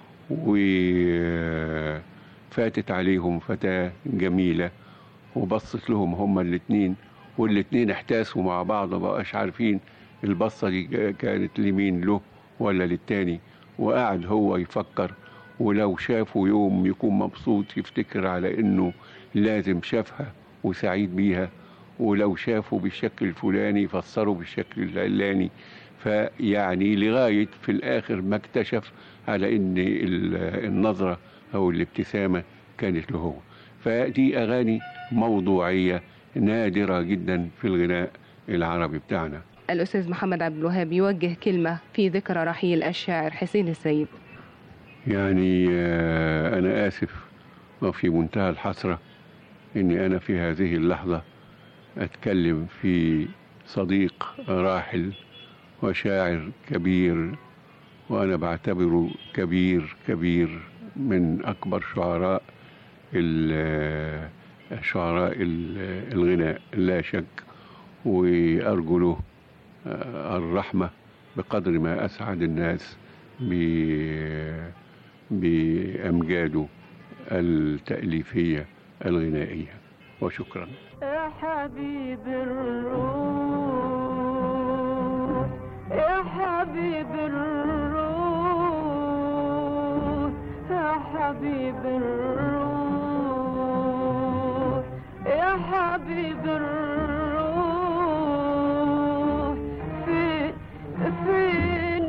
E: وفاتت عليهم فتاة جميلة وبصت لهم هما الاتنين والاتنين احتاسوا مع بعض مبقاش عارفين البصة دي كانت لمين له ولا للتاني وقعد هو يفكر ولو شافه يوم يكون مبسوط يفتكر على انه لازم شافها وسعيد بيها ولو شافه بالشكل الفلاني يفسره بالشكل العلاني فيعني لغاية في الآخر ما اكتشف على ان ال- النظرة او الابتسامة كانت له هو فدي أغاني موضوعية نادرة جدا في الغناء العربي بتاعنا
N: الأستاذ محمد عبد الوهاب يوجه كلمة في ذكرى رحيل الشاعر حسين السيد
E: يعني آه، أنا آسف وفي منتهى الحسرة إني أنا في هذه اللحظة أتكلم في صديق راحل وشاعر كبير وأنا بعتبره كبير كبير من أكبر شعراء ال- شعراء ال- الغناء لا شك وأرجو له آه، الرحمة بقدر ما أسعد الناس ب- بأمجاده التأليفية الغنائية وشكرا
M: يا حبيب الروح يا حبيب الروح يا حبيب الروح يا حبيب الروح فين فين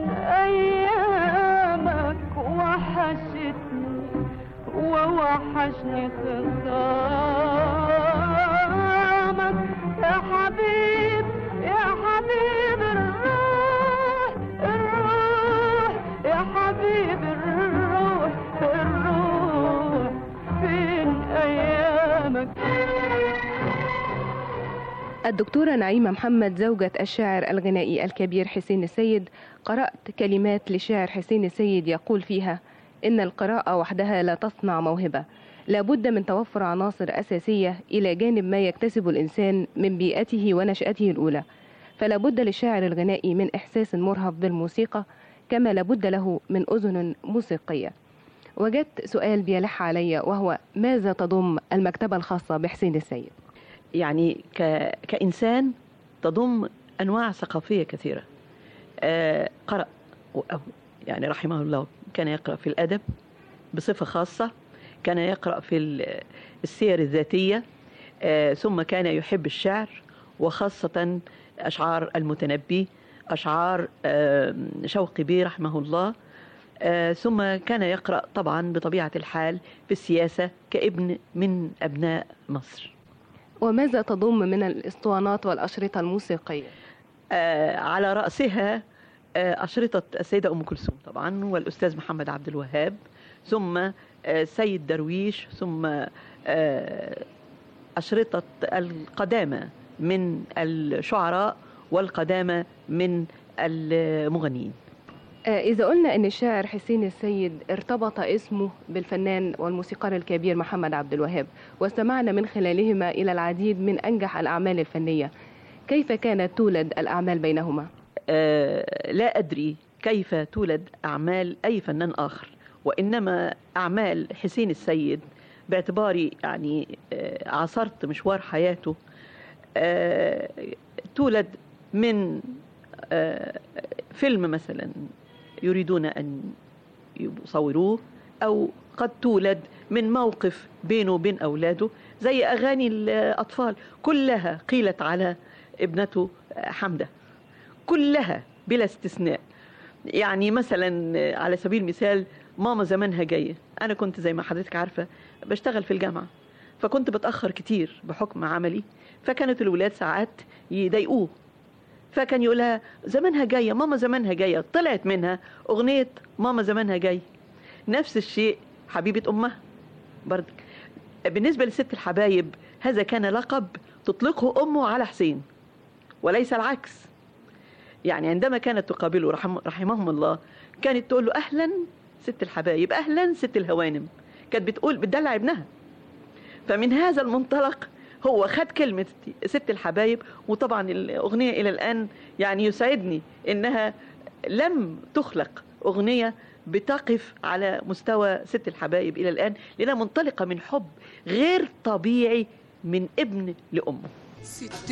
M: أيامك وحشتني ووحشني خصامك يا حبيب يا حبيب الروح الروح يا حبيب الروح الروح فين أيامك
N: الدكتورة نعيمة محمد زوجة الشاعر الغنائي الكبير حسين السيد قرأت كلمات لشاعر حسين السيد يقول فيها إن القراءة وحدها لا تصنع موهبة لابد من توفر عناصر أساسية إلى جانب ما يكتسب الإنسان من بيئته ونشأته الأولى فلا بد للشاعر الغنائي من إحساس مرهف بالموسيقى كما لابد له من أذن موسيقية وجدت سؤال بيلح علي وهو ماذا تضم المكتبة الخاصة بحسين السيد
O: يعني ك... كإنسان تضم أنواع ثقافية كثيرة آه قرأ أو يعني رحمه الله كان يقرأ في الأدب بصفة خاصة كان يقرأ في ال- السير الذاتية آه ثم كان يحب الشعر وخاصة أشعار المتنبي أشعار آه شوقي بيه رحمه الله آه ثم كان يقرأ طبعا بطبيعة الحال في السياسة كابن من أبناء مصر
N: وماذا تضم من الاسطوانات والأشرطة الموسيقية؟
O: آه، على رأسها آه، أشرطة السيدة أم كلثوم طبعا والأستاذ محمد عبد الوهاب ثم آه، سيد درويش ثم آه، أشرطة القدامى من الشعراء والقدامى من المغنيين
N: آه، إذا قلنا أن الشاعر حسين السيد ارتبط اسمه بالفنان والموسيقار الكبير محمد عبد الوهاب واستمعنا من خلالهما إلى العديد من أنجح الأعمال الفنية كيف كانت تولد الأعمال بينهما؟
O: آه، لا أدري كيف تولد أعمال أي فنان آخر وإنما أعمال حسين السيد باعتباري يعني آه، عاصرت مشوار حياته آه، تولد من آه، فيلم مثلا يريدون أن يصوروه أو قد تولد من موقف بينه وبين أولاده زي أغاني الأطفال كلها قيلت على ابنته حمدة كلها بلا استثناء يعني مثلا على سبيل المثال ماما زمانها جاية أنا كنت زي ما حضرتك عارفة بشتغل في الجامعة فكنت بتأخر كتير بحكم عملي فكانت الولاد ساعات يضايقوه فكان يقولها زمانها جاية ماما زمانها جاية طلعت منها أغنية ماما زمانها جاي نفس الشيء حبيبة أمها برضك بالنسبة لست الحبايب هذا كان لقب تطلقه أمه على حسين وليس العكس يعني عندما كانت تقابله رحم رحمهم الله كانت تقول له أهلا ست الحبايب أهلا ست الهوانم كانت بتقول بتدلع ابنها فمن هذا المنطلق هو خد كلمة ست الحبايب وطبعا الأغنية إلى الآن يعني يسعدني إنها لم تخلق أغنية بتقف على مستوى ست الحبايب إلى الآن لأنها منطلقة من حب غير طبيعي من ابن لأمه
P: ست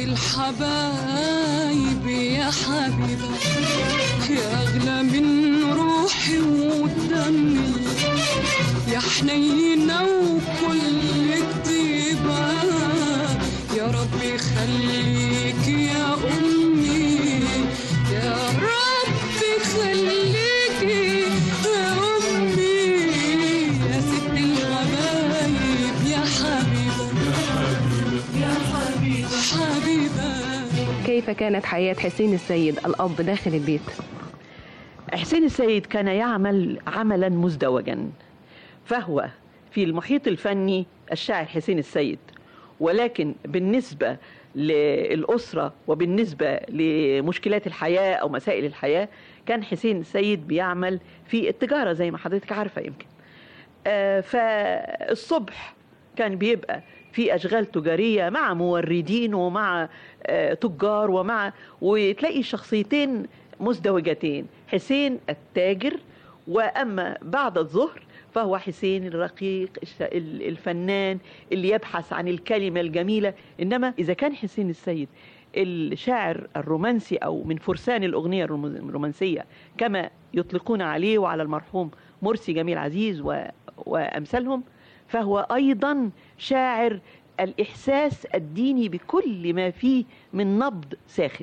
P: الحبايب يا حبيبة يا أغلى من روحي ودمي يا حنينة وكل كتيبة يا رب يخليك يا أمي يا رب يخليك يا أمي يا ست الحبايب يا حبيبة يا حبيبة حبيبة
N: كيف كانت حياة حسين السيد الأب داخل البيت؟
O: حسين السيد كان يعمل عملا مزدوجا فهو في المحيط الفني الشاعر حسين السيد ولكن بالنسبة للأسرة وبالنسبة لمشكلات الحياة أو مسائل الحياة كان حسين السيد بيعمل في التجارة زي ما حضرتك عارفة يمكن آه، فالصبح كان بيبقى في أشغال تجارية مع موردين ومع آه، تجار ومع وتلاقي شخصيتين مزدوجتين حسين التاجر وأما بعد الظهر فهو حسين الرقيق الش- ال- الفنان اللي يبحث عن الكلمة الجميلة إنما إذا كان حسين السيد الشاعر الرومانسي أو من فرسان الأغنية الروم- الرومانسية كما يطلقون عليه وعلى المرحوم مرسي جميل عزيز و... وأمثالهم فهو أيضا شاعر الإحساس الديني بكل ما فيه من نبض ساخن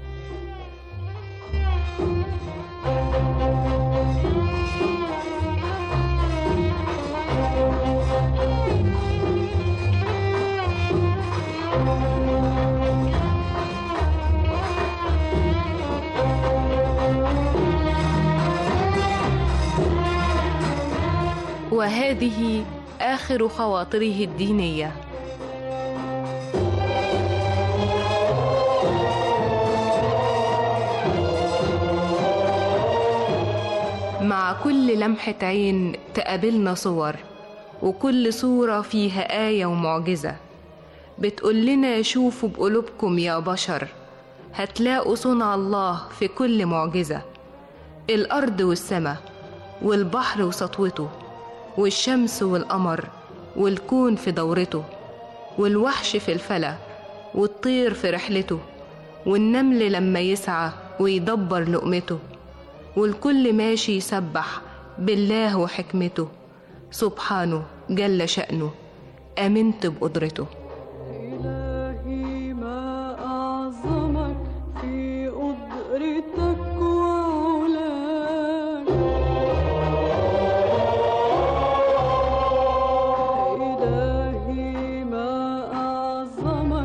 N: وهذه آخر خواطره الدينية مع كل لمحة عين تقابلنا صور وكل صورة فيها آية ومعجزة بتقول لنا شوفوا بقلوبكم يا بشر هتلاقوا صنع الله في كل معجزة الأرض والسماء والبحر وسطوته والشمس والقمر والكون في دورته والوحش في الفلا والطير في رحلته والنمل لما يسعى ويدبر لقمته والكل ماشي يسبح بالله وحكمته سبحانه جل شأنه آمنت بقدرته
P: إلهي ما أعظمك في قدرتك وعلاك إلهي ما أعظمك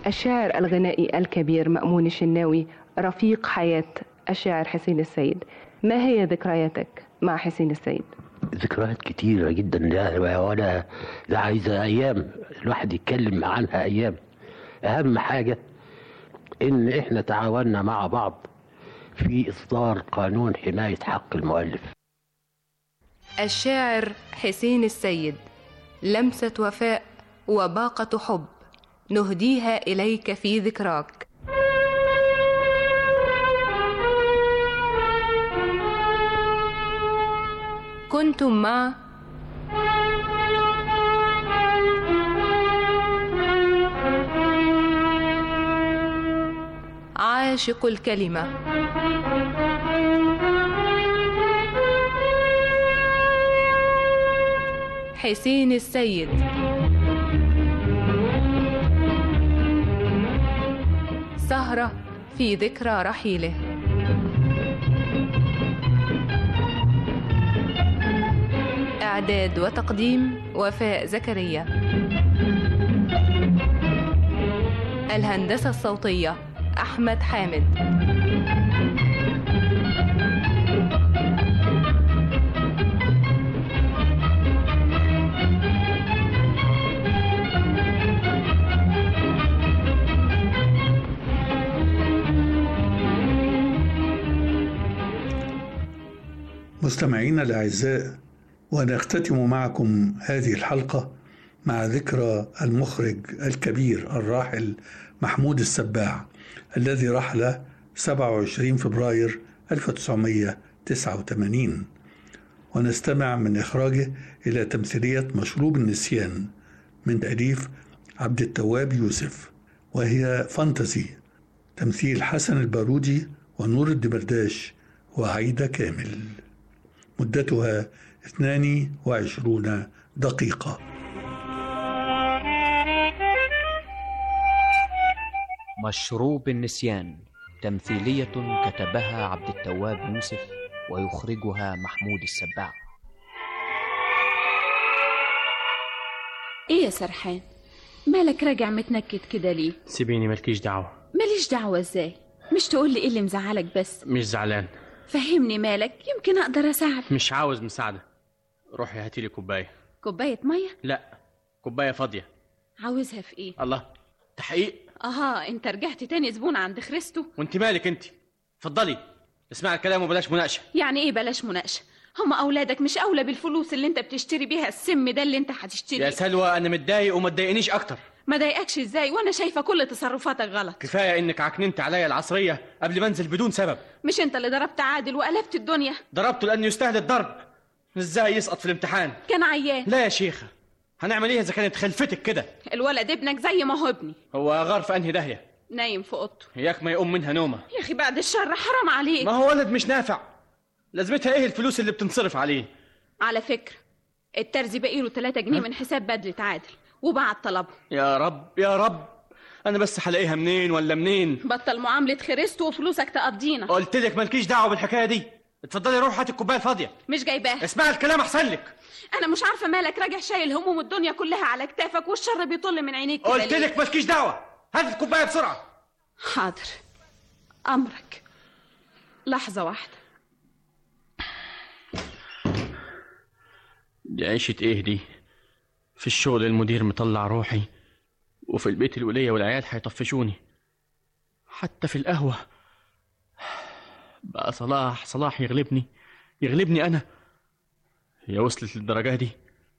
N: الشاعر الغنائي الكبير مأمون الشناوي رفيق حياة الشاعر حسين السيد ما هي ذكرياتك مع حسين السيد؟
D: ذكريات كتيرة جدا لا ولا ده عايزة أيام الواحد يتكلم عنها أيام أهم حاجة إن إحنا تعاوننا مع بعض في إصدار قانون حماية حق المؤلف
N: الشاعر حسين السيد لمسة وفاء وباقة حب نهديها إليك في ذكراك كنتم مع عاشق الكلمة حسين السيد سهرة في ذكرى رحيله إعداد وتقديم وفاء زكريا الهندسة الصوتية أحمد حامد
B: مستمعينا الأعزاء ونختتم معكم هذه الحلقة مع ذكرى المخرج الكبير الراحل محمود السباع الذي رحل 27 فبراير 1989 ونستمع من إخراجه إلى تمثيلية مشروب النسيان من تأليف عبد التواب يوسف وهي فانتزي تمثيل حسن البارودي ونور الدمرداش وعيدة كامل مدتها 22 دقيقة
Q: مشروب النسيان تمثيلية كتبها عبد التواب يوسف ويخرجها محمود السباع
R: ايه يا سرحان مالك راجع متنكد كده ليه
F: سيبيني مالكيش دعوة
R: ماليش دعوة ازاي مش تقول لي ايه اللي مزعلك بس
F: مش زعلان
R: فهمني مالك يمكن اقدر اساعدك
F: مش عاوز مساعدة روحي هاتي لي كوباية
R: كوباية مية
F: لا كوباية فاضية
R: عاوزها في ايه
F: الله تحقيق
R: اها انت رجعت تاني زبون عند خريستو
F: وانت مالك انت اتفضلي اسمع الكلام وبلاش مناقشة
R: يعني ايه بلاش مناقشة هما اولادك مش اولى بالفلوس اللي انت بتشتري بيها السم ده اللي انت هتشتري
F: يا سلوى انا متضايق وما تضايقنيش اكتر
R: ما ضايقكش ازاي وانا شايفه كل تصرفاتك غلط
F: كفاية انك عكننت عليا العصرية قبل ما انزل بدون سبب
R: مش انت اللي ضربت عادل وقلبت الدنيا
F: ضربته لانه يستاهل الضرب ازاي يسقط في الامتحان
R: كان عيان
F: لا يا شيخة هنعمل ايه اذا كانت خلفتك كده
R: الولد ابنك زي ما هو ابني
F: هو غار في انهي داهية
R: نايم في اوضته
F: اياك ما يقوم منها نومة
R: يا اخي بعد الشر حرام عليك
F: ما هو ولد مش نافع لازمتها ايه الفلوس اللي بتنصرف عليه
R: على فكرة الترزي باقي له 3 جنيه من حساب بدلة عادل وبعت طلبه
F: يا رب يا رب انا بس هلاقيها منين ولا منين
R: بطل معاملة خريستو وفلوسك تقضينا
F: قلت لك مالكيش دعوه بالحكايه دي اتفضلي روح هات الكوبايه الفاضيه
R: مش جايباها
F: اسمع الكلام احسن لك
R: انا مش عارفة مالك راجع شايل هموم الدنيا كلها على كتافك والشر بيطل من عينيك كده
F: قلت
R: ليه؟
F: لك مالكيش دعوه هات الكوبايه بسرعه
R: حاضر امرك لحظة واحدة
F: دي عيشة ايه دي في الشغل المدير مطلع روحي وفي البيت الولية والعيال هيطفشوني حتى في القهوة بقى صلاح صلاح يغلبني يغلبني أنا هي وصلت للدرجة دي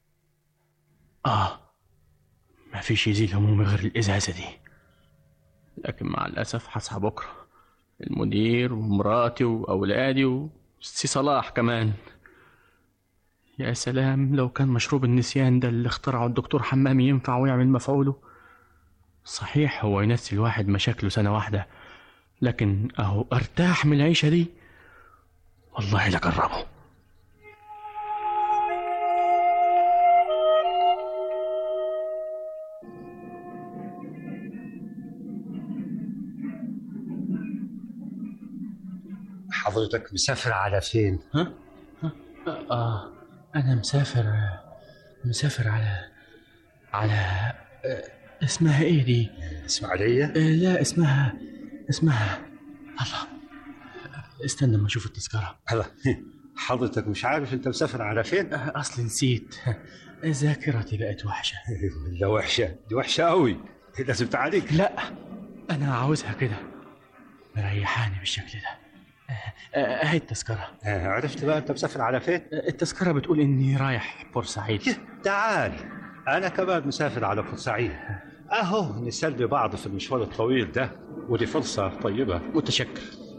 F: آه ما فيش يزيل همومي غير الإزازة دي لكن مع الأسف هصحى بكرة المدير ومراتي وأولادي وسي صلاح كمان يا سلام لو كان مشروب النسيان ده اللي اخترعه الدكتور حمامي ينفع ويعمل مفعوله صحيح هو ينسي الواحد مشاكله سنة واحدة لكن أهو أرتاح من العيشة دي والله لجربه
S: حضرتك مسافر على فين؟
F: ها؟ آه أنا مسافر مسافر على على آه، اسمها إيه دي؟
S: اسماعيليه
F: لا اسمها اسمها الله استنى ما اشوف التذكره
S: الله حضرتك مش عارف انت مسافر على فين
F: اصلي نسيت ذاكرتي بقت وحشه
S: لا وحشه دي وحشه قوي لازم تعالج
F: لا انا عاوزها كده مريحاني بالشكل ده آه، آه، هاي التذكره
S: عرفت بقى انت مسافر على فين
F: التذكره بتقول اني رايح بورسعيد
S: تعال انا كمان مسافر على بورسعيد اهو نسلي بعض في المشوار الطويل ده ودي فرصه طيبه
F: متشكر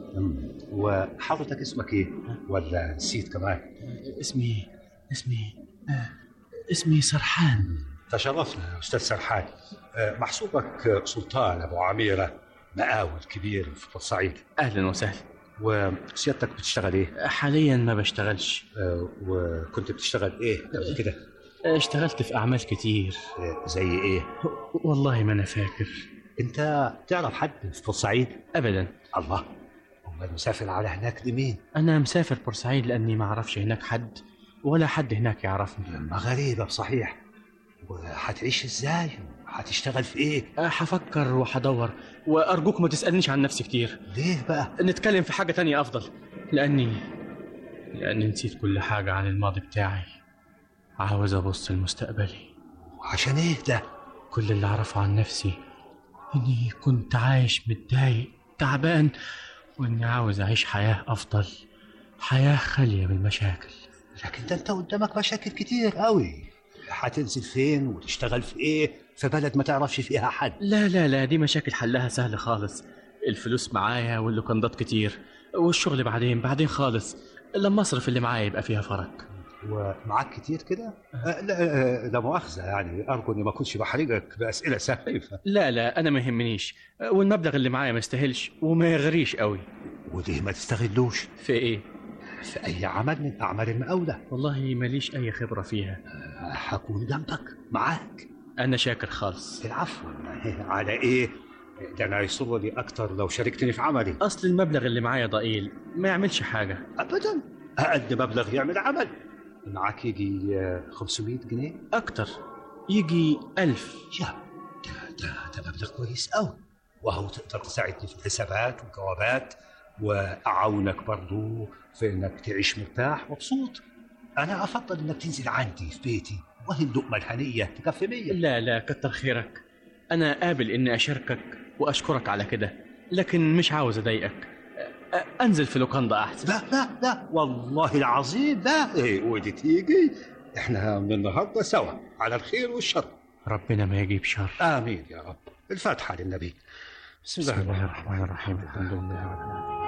S: وحضرتك اسمك ايه ولا نسيت كمان
F: اسمي اسمي آه، اسمي سرحان
S: تشرفنا يا استاذ سرحان آه، محسوبك سلطان ابو عميره مقاول كبير في بورسعيد
F: اهلا وسهلا
S: وسيادتك بتشتغل ايه
F: حاليا ما بشتغلش
S: آه، وكنت بتشتغل ايه قبل كده
F: اشتغلت في اعمال كتير
S: زي ايه
F: والله ما انا فاكر
S: انت تعرف حد في بورسعيد
F: ابدا
S: الله امال مسافر على هناك لمين
F: انا مسافر بورسعيد لاني ما اعرفش هناك حد ولا حد هناك يعرفني
S: ما غريبه بصحيح وهتعيش ازاي هتشتغل في ايه
F: هفكر وهدور وارجوك ما تسالنيش عن نفسي كتير
S: ليه بقى
F: نتكلم في حاجه تانية افضل لاني لاني نسيت كل حاجه عن الماضي بتاعي عاوز ابص لمستقبلي
S: عشان ايه ده
F: كل اللي اعرفه عن نفسي اني كنت عايش متضايق تعبان واني عاوز اعيش حياه افضل حياه خاليه من المشاكل
S: لكن ده انت قدامك مشاكل كتير قوي هتنزل فين وتشتغل في ايه في بلد ما تعرفش فيها حد
F: لا لا لا دي مشاكل حلها سهل خالص الفلوس معايا واللوكندات كتير والشغل بعدين بعدين خالص لما اصرف اللي معايا يبقى فيها فرق
S: ومعاك كتير كده آه، لا آه، لا مؤاخذه يعني ارجو اني ما كنتش بحرجك باسئله سخيفه
F: لا لا انا ما يهمنيش والمبلغ اللي معايا ما يستاهلش وما يغريش قوي
S: وليه ما تستغلوش
F: في ايه
S: في اي عمل من اعمال المقاوله
F: والله ماليش اي خبره فيها
S: هكون جنبك معاك
F: انا شاكر خالص
S: العفو على ايه ده انا يسرني اكتر لو شاركتني في عملي
F: اصل المبلغ اللي معايا ضئيل ما يعملش حاجه
S: ابدا اقل مبلغ يعمل عمل معاك يجي آه، 500 جنيه
F: اكتر يجي ألف
S: يا ده ده ده مبلغ كويس قوي وهو تقدر تساعدني في الحسابات والجوابات واعاونك برضو في انك تعيش مرتاح مبسوط انا افضل انك تنزل عندي في بيتي وهي اللقمه الهنيه تكفي مية
F: لا لا كتر خيرك انا قابل اني اشاركك واشكرك على كده لكن مش عاوز اضايقك أ- انزل في لوكاندا احسن
S: لا لا لا والله العظيم لا ايه ودي تيجي احنا من النهارده سوا على الخير والشر
F: ربنا ما يجيب شر
S: امين يا رب الفاتحه للنبي بسم الله الرحمن
F: الرحمن الرحيم الحمد لله رب العالمين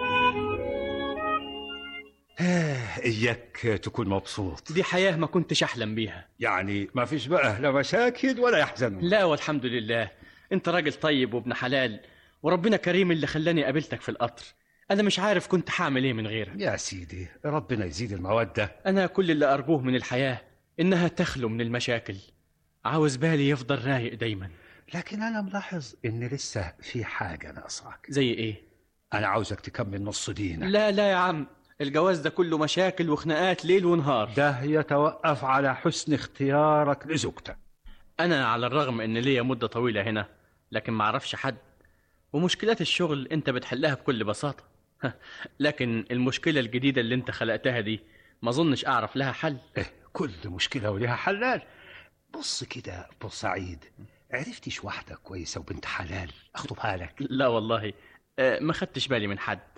S: آه، اياك تكون مبسوط
F: دي حياه ما كنتش احلم بيها
S: يعني ما فيش بقى لا مشاكل ولا يحزنون
F: لا والحمد لله انت راجل طيب وابن حلال وربنا كريم اللي خلاني قابلتك في القطر انا مش عارف كنت هعمل ايه من غيرك
S: يا سيدي ربنا يزيد الموده
F: انا كل اللي ارجوه من الحياه انها تخلو من المشاكل عاوز بالي يفضل رايق دايما
S: لكن انا ملاحظ ان لسه في حاجه ناقصاك
F: زي ايه
S: انا عاوزك تكمل نص دينك
F: لا لا يا عم الجواز ده كله مشاكل وخناقات ليل ونهار
S: ده يتوقف على حسن اختيارك لزوجتك
F: انا على الرغم ان ليا مده طويله هنا لكن ما اعرفش حد ومشكلات الشغل انت بتحلها بكل بساطه لكن المشكله الجديده اللي انت خلقتها دي ما اظنش اعرف لها حل
S: إيه كل مشكله وليها حلال بص كده بورسعيد عرفتش واحده كويسه وبنت حلال اخطبها لك
F: لا والله آه، ما خدتش بالي من حد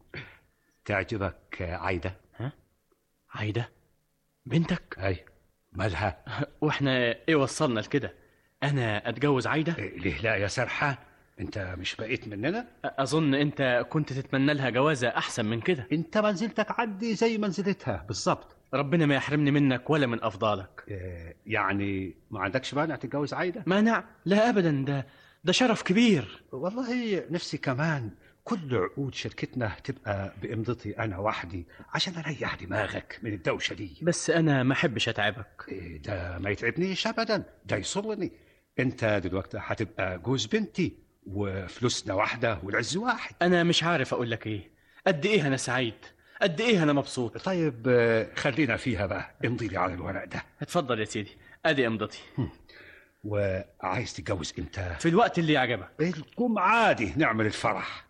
S: تعجبك عايده
F: ها عايده بنتك
S: اي مالها
F: واحنا ايه وصلنا لكده انا اتجوز عايده
S: إيه ليه لا يا سرحان انت مش بقيت مننا
F: اظن انت كنت تتمنى لها جوازه احسن من كده
S: انت منزلتك عندي زي منزلتها بالظبط
F: ربنا ما يحرمني منك ولا من افضالك
S: إيه يعني ما عندكش مانع تتجوز عايده
F: مانع لا ابدا ده ده شرف كبير
S: والله نفسي كمان كل عقود شركتنا تبقى بامضتي انا وحدي عشان اريح دماغك من الدوشه دي
F: بس انا ما احبش اتعبك
S: إيه ده ما يتعبنيش ابدا ده يسرني انت دلوقتي هتبقى جوز بنتي وفلوسنا واحده والعز واحد
F: انا مش عارف اقول لك ايه قد ايه انا سعيد قد ايه انا مبسوط
S: طيب آه، خلينا فيها بقى امضي لي على الورق ده
F: اتفضل يا سيدي ادي امضتي
S: وعايز تتجوز امتى
F: في الوقت اللي يعجبك
S: الجمعة عادي نعمل الفرح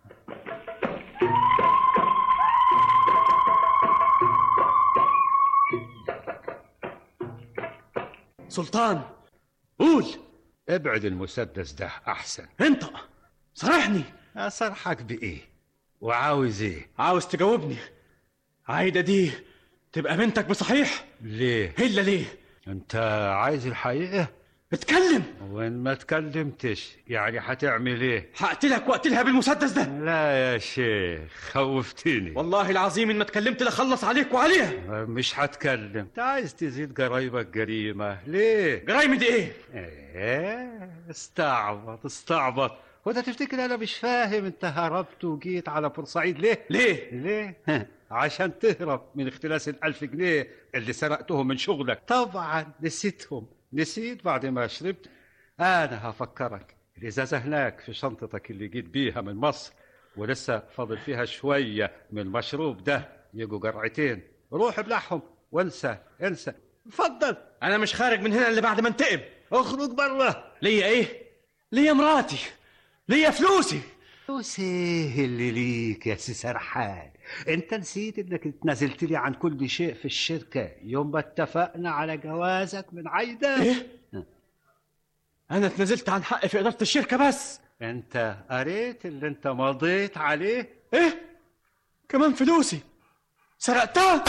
F: سلطان قول
S: ابعد المسدس ده احسن
F: انطق صرحني
S: اصرحك بايه وعاوز ايه
F: عاوز تجاوبني عايدة دي تبقى بنتك بصحيح
S: ليه
F: الا ليه
S: انت عايز الحقيقة
F: اتكلم
S: وين ما اتكلمتش يعني هتعمل ايه
F: هقتلك واقتلها بالمسدس ده
S: لا يا شيخ خوفتني
F: والله العظيم ان ما اتكلمت لخلص عليك وعليها
S: مش هتكلم انت عايز تزيد جرايبك جريمة ليه
F: جرايمي دي ايه
S: ايه استعبط استعبط وانت تفتكر انا مش فاهم انت هربت وجيت على بورسعيد ليه
F: ليه
S: ليه عشان تهرب من اختلاس الألف جنيه اللي سرقتهم من شغلك طبعا نسيتهم نسيت بعد ما شربت أنا هفكرك الإزازة هناك في شنطتك اللي جيت بيها من مصر ولسه فاضل فيها شوية من المشروب ده يجوا جرعتين روح ابلعهم وانسى انسى اتفضل
F: انا مش خارج من هنا الا بعد ما انتقم
S: اخرج بره
F: ليا ايه ليا مراتي ليا فلوسي
S: فلوس ايه اللي ليك يا سي سرحان انت نسيت انك اتنازلت لي عن كل شيء في الشركة يوم ما اتفقنا على جوازك من عايدة
F: ايه انا اتنازلت عن حقي في ادارة الشركة بس
S: انت قريت اللي انت مضيت عليه
F: ايه كمان فلوسي سرقتها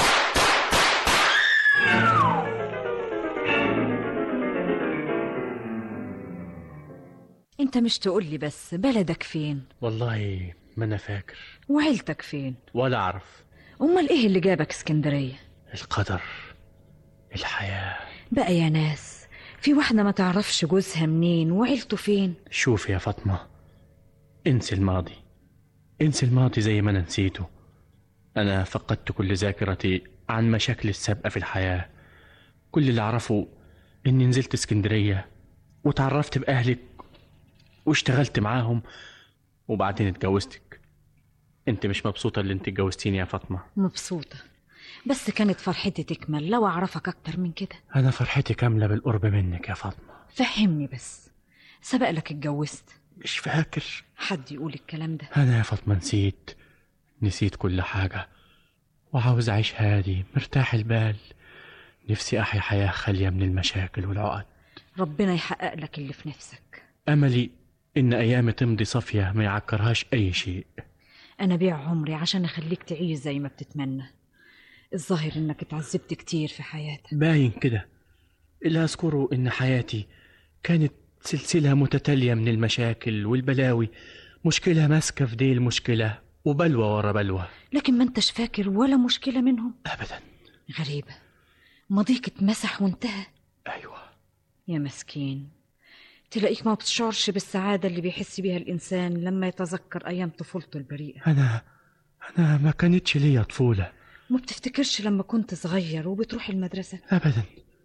T: انت مش تقول لي بس بلدك فين
F: والله ما انا فاكر
T: وعيلتك فين
F: ولا اعرف
T: امال ايه اللي جابك اسكندريه
F: القدر الحياة
T: بقى يا ناس في واحده ما تعرفش جوزها منين وعيلته فين
F: شوف يا فاطمة انسي الماضي انسي الماضي زي ما انا نسيته انا فقدت كل ذاكرتي عن مشاكل السابقة في الحياة كل اللي اعرفه اني نزلت اسكندرية وتعرفت باهلك واشتغلت معاهم وبعدين اتجوزتك انت مش مبسوطة اللي انت اتجوزتيني يا فاطمة
T: مبسوطه بس كانت فرحتي تكمل لو اعرفك اكتر من كده
F: انا فرحتي كاملة بالقرب منك يا فاطمة
T: فهمني بس سبق لك اتجوزت
F: مش فاكر
T: حد يقول الكلام ده
F: انا يا فاطمة نسيت نسيت كل حاجة وعاوز اعيش هادي مرتاح البال نفسي احيا حياة خالية من المشاكل والعقد
T: ربنا يحقق لك اللي في نفسك
F: املي ان ايامي تمضي صافية ما يعكرهاش اي شيء
T: انا بيع عمري عشان اخليك تعيش زي ما بتتمنى الظاهر انك اتعذبت كتير في حياتك
F: باين كده اللي أذكره إن حياتي كانت سلسلة متتالية من المشاكل والبلاوي مشكلة ماسكة في ديل مشكلة وبلوى ورا بلوى
T: لكن ما انتش فاكر ولا مشكلة منهم
F: أبدا
T: غريبة ماضيك اتمسح وانتهى
F: أيوة
T: يا مسكين تلاقيك ما بتشعرش بالسعادة اللي بيحس بيها الإنسان لما يتذكر أيام طفولته البريئة
F: أنا أنا ما كانتش ليا طفولة
T: ما بتفتكرش لما كنت صغير وبتروح المدرسة
F: أبدا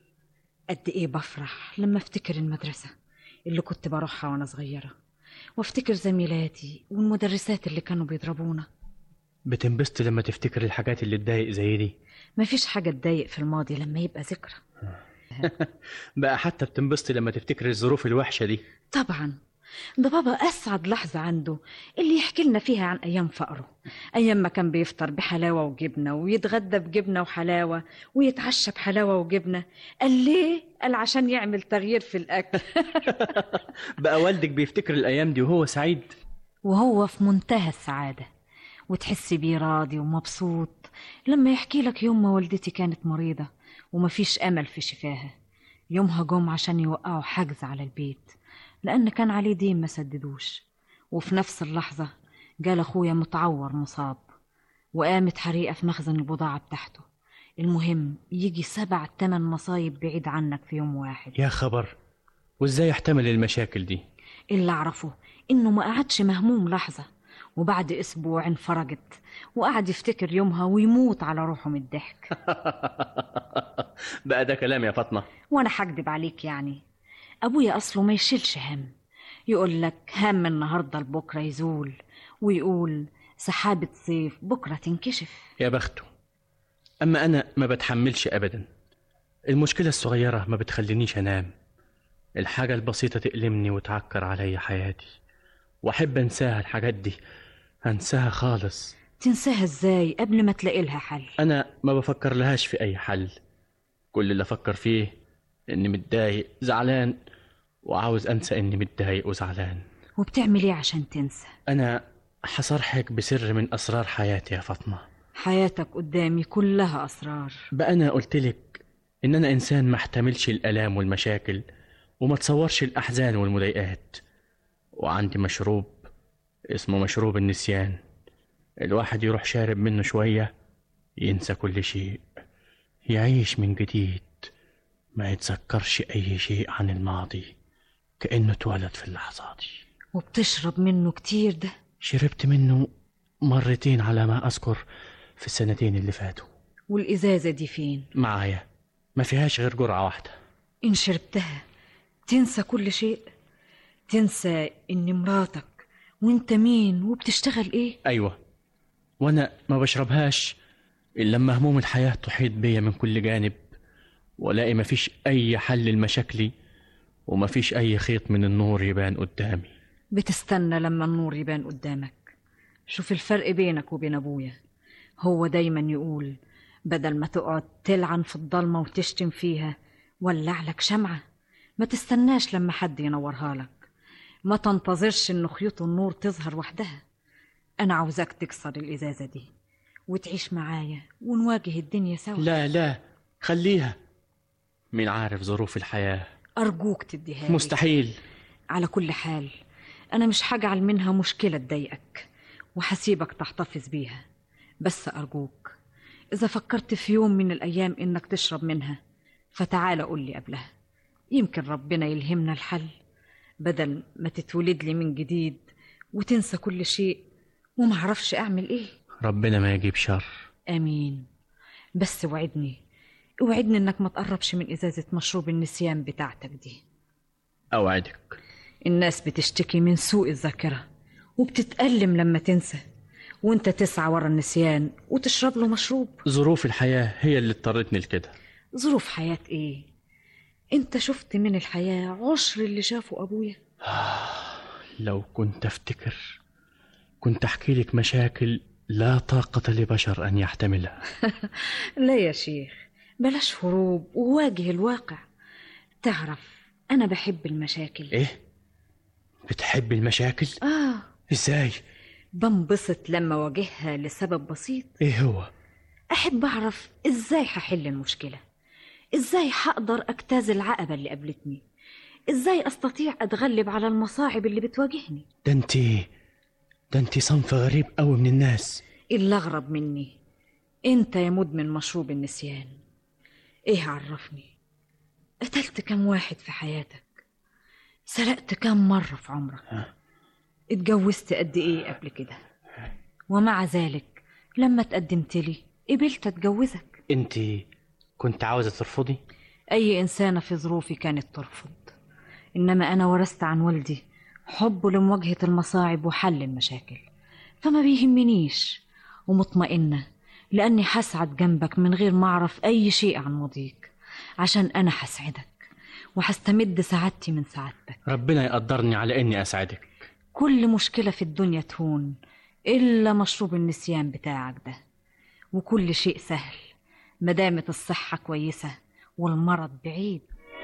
T: قد إيه بفرح لما أفتكر المدرسة اللي كنت بروحها وأنا صغيرة وافتكر زميلاتي والمدرسات اللي كانوا بيضربونا
F: بتنبسط لما تفتكر الحاجات اللي تضايق زي دي
T: مفيش حاجة تضايق في الماضي لما يبقى ذكرى
F: بقى حتى بتنبسط لما تفتكر الظروف الوحشة دي
T: طبعا ده بابا أسعد لحظة عنده اللي يحكي لنا فيها عن أيام فقره أيام ما كان بيفطر بحلاوة وجبنة ويتغدى بجبنة وحلاوة ويتعشى بحلاوة وجبنة قال ليه؟ قال عشان يعمل تغيير في الأكل
F: بقى والدك بيفتكر الأيام دي وهو سعيد
T: وهو في منتهى السعادة وتحسي بيه راضي ومبسوط لما يحكي لك يوم ما والدتي كانت مريضة ومفيش أمل في شفاها يومها جم عشان يوقعوا حجز على البيت لأن كان عليه دين ما سددوش وفي نفس اللحظة جال أخويا متعور مصاب وقامت حريقة في مخزن البضاعة بتاعته المهم يجي سبع تمن مصايب بعيد عنك في يوم واحد
F: يا خبر وإزاي يحتمل المشاكل دي
T: اللي أعرفه إنه ما قعدش مهموم لحظة وبعد أسبوع انفرجت وقعد يفتكر يومها ويموت على روحه من الضحك
F: بقى ده كلام يا فاطمة
T: وأنا هكدب عليك يعني أبويا أصله ما يشيلش هم يقول لك هم النهاردة لبكرة يزول ويقول سحابة صيف بكرة تنكشف
F: يا بخته أما أنا ما بتحملش أبدا المشكلة الصغيرة ما بتخلينيش أنام الحاجة البسيطة تألمني وتعكر عليا حياتي وأحب أنساها الحاجات دي أنساها خالص
T: تنساها ازاي قبل ما تلاقي لها حل
F: أنا ما بفكر لهاش في أي حل كل اللي أفكر فيه إني متضايق زعلان وعاوز أنسى إني متضايق وزعلان
T: وبتعمل ايه عشان تنسى
F: أنا حصرحك بسر من أسرار حياتي يا فاطمة
T: حياتك قدامي كلها اسرار
F: بقى أنا قلتلك إن أنا إنسان ما احتملش الآلام والمشاكل وما تصورش الأحزان والمضايقات وعندي مشروب اسمه مشروب النسيان الواحد يروح شارب منه شوية ينسى كل شيء يعيش من جديد ما يتذكرش أي شيء عن الماضي كأنه اتولد في اللحظة دي
T: وبتشرب منه كتير ده
F: شربت منه مرتين على ما أذكر في السنتين اللي فاتوا
T: والازازه دي فين
F: معايا ما فيهاش غير جرعة واحدة
T: ان شربتها تنسى كل شيء تنسى ان مراتك وانت مين وبتشتغل ايه
F: أيوة وأنا ما بشربهاش إلا لما هموم الحياة تحيط بيا من كل جانب ولاقي مفيش أي حل لمشاكلي ومفيش أي خيط من النور يبان قدامي
T: بتستنى لما النور يبان قدامك شوف الفرق بينك وبين ابويا هو دايما يقول بدل ما تقعد تلعن في الضلمة وتشتم فيها ولع لك شمعة ما تستناش لما حد ينورها لك ما تنتظرش ان خيوط النور تظهر وحدها انا عاوزاك تكسر الازازة دي وتعيش معايا ونواجه الدنيا سوا
F: لا لا خليها مين عارف ظروف الحياة
T: ارجوك تديها لي.
F: مستحيل
T: على كل حال أنا مش هجعل منها مشكلة تضايقك وهسيبك تحتفظ بيها بس أرجوك إذا فكرت في يوم من الأيام إنك تشرب منها فتعال قول لي قبلها يمكن ربنا يلهمنا الحل بدل ما تتولد لي من جديد وتنسى كل شيء ومعرفش أعمل إيه
F: ربنا ما يجيب شر
T: آمين بس وعدني اوعدني إنك ما تقربش من إزازة مشروب النسيان بتاعتك دي
F: أوعدك
T: الناس بتشتكي من سوء الذاكرة وبتتألم لما تنسى وانت تسعى ورا النسيان وتشرب له مشروب
F: ظروف الحياة هي اللي اضطرتني لكده
T: ظروف حياة ايه انت شفت من الحياة عشر اللي شافه ابويا
F: لو كنت أفتكر كنت أحكي لك مشاكل لا طاقة لبشر أن يحتملها
T: لا يا شيخ بلاش هروب وواجه الواقع تعرف انا بحب المشاكل
F: إيه؟ بتحب المشاكل؟
T: اه
F: إزاي؟
T: بنبسط لما واجهها لسبب بسيط
F: إيه هو؟
T: احب اعرف ازاي هحل المشكلة ازاي هقدر اجتاز العقبة اللي قابلتني ازاي استطيع اتغلب على المصاعب اللي بتواجهني
F: ده انت ده انت صنف غريب قوي من الناس
T: اللي اغرب مني انت يا مدمن مشروب النسيان ايه عرفني قتلت كم واحد في حياتك سرقت كم مرة في عمرك اتجوزت قد ايه قبل كده ومع ذلك لما تقدمت لي قبلت اتجوزك
F: انت كنت عاوزة ترفضي؟
T: اي انسانة في ظروفي كانت ترفض انما انا ورثت عن والدي حبه لمواجهة المصاعب وحل المشاكل فما بيهمنيش ومطمئنة لأني حسعد جنبك من غير ما أعرف أي شيء عن ماضيك عشان أنا حسعدك وحستمد سعادتي من سعادتك
F: ربنا يقدرني على إني أسعدك
T: كل مشكلة في الدنيا تهون إلا مشروب النسيان بتاعك ده وكل شيء سهل مدامت الصحة كويسة والمرض بعيد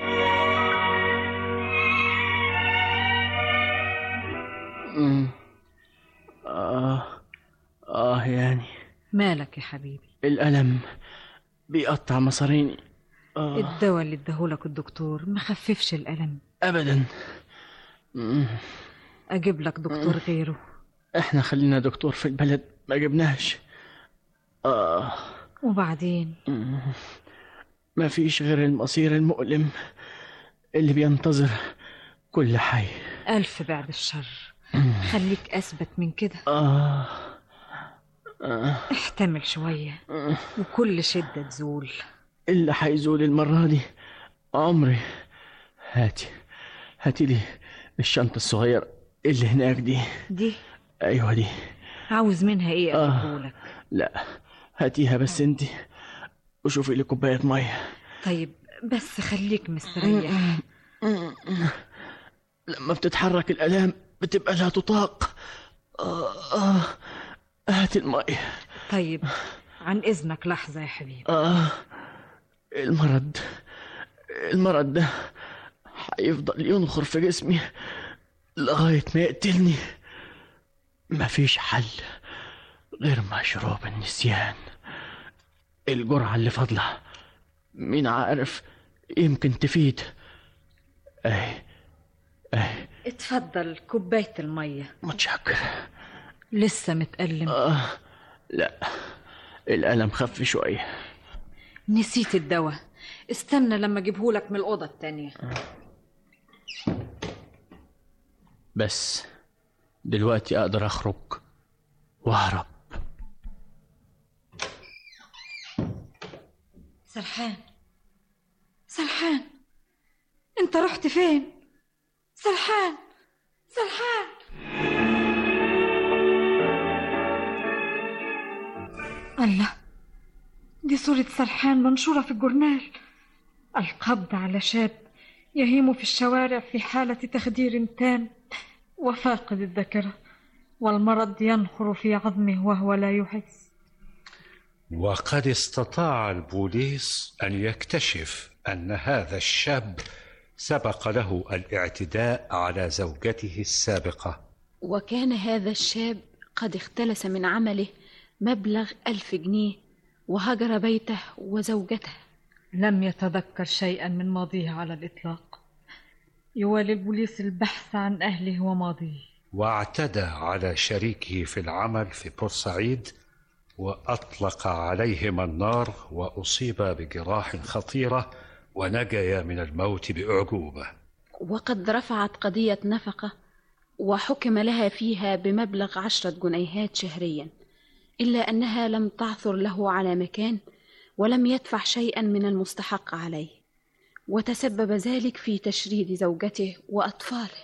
F: مم. آه آه يعني
T: مالك يا حبيبي
F: الألم بيقطع مصاريني آه
T: الدواء اللي اداهولك الدكتور مخففش الألم
F: أبدا مم.
T: أجيب لك دكتور غيره
F: إحنا خلينا دكتور في البلد ما جبناش آه
T: وبعدين
F: مم. ما فيش غير المصير المؤلم اللي بينتظر كل حي
T: ألف بعد الشر خليك أثبت من كده
F: آه آه
T: احتمل شوية وكل شدة تزول
F: اللي هيزول المرة دي عمري هاتي هاتي لي الشنطة الصغيرة اللي هناك دي
T: دي
F: أيوة دي
T: عاوز منها ايه
F: آه.
T: أجيبهولك
F: لا هاتيها بس انت وشوفي لي كوباية مية
T: طيب بس خليك مستريح
F: لما بتتحرك الآلام بتبقى لا تطاق آه آه هات المية
T: طيب عن إذنك لحظة يا حبيبي
F: آه المرض المرض ده هيفضل ينخر في جسمي لغاية ما يقتلني مفيش حل غير مشروب النسيان الجرعة اللي فاضلة مين عارف يمكن تفيد اهي اهي
T: اتفضل كوباية المية
F: متشكر
T: لسه متألم
F: آه لا الألم خف شوية
T: نسيت الدواء استنى لما اجيبهولك من الأوضة التانية
F: بس دلوقتي أقدر أخرج وأهرب
T: سرحان سرحان انت رحت فين سرحان سرحان الله دي صورة سرحان منشورة في الجورنال القبض على شاب يهيم في الشوارع في حالة تخدير تام وفاقد الذاكرة والمرض ينخر في عظمه وهو لا يحس
S: وقد استطاع البوليس ان يكتشف ان هذا الشاب سبق له الاعتداء على زوجته السابقه
R: وكان هذا الشاب قد اختلس من عمله مبلغ ألف جنيه وهجر بيته وزوجته
T: لم يتذكر شيئا من ماضيه على الإطلاق يوالي البوليس البحث عن أهله وماضيه
S: واعتدى على شريكه في العمل في بورسعيد واطلق عليهما النار واصيبا بجراح خطيره ونجيا من الموت باعجوبه
R: وقد رفعت قضية نفقة وحكم لها فيها بمبلغ عشرة جنيهات شهريا إلا أنها لم تعثر له على مكان ولم يدفع شيئا من المستحق عليه وتسبب ذلك في تشريد زوجته وأطفاله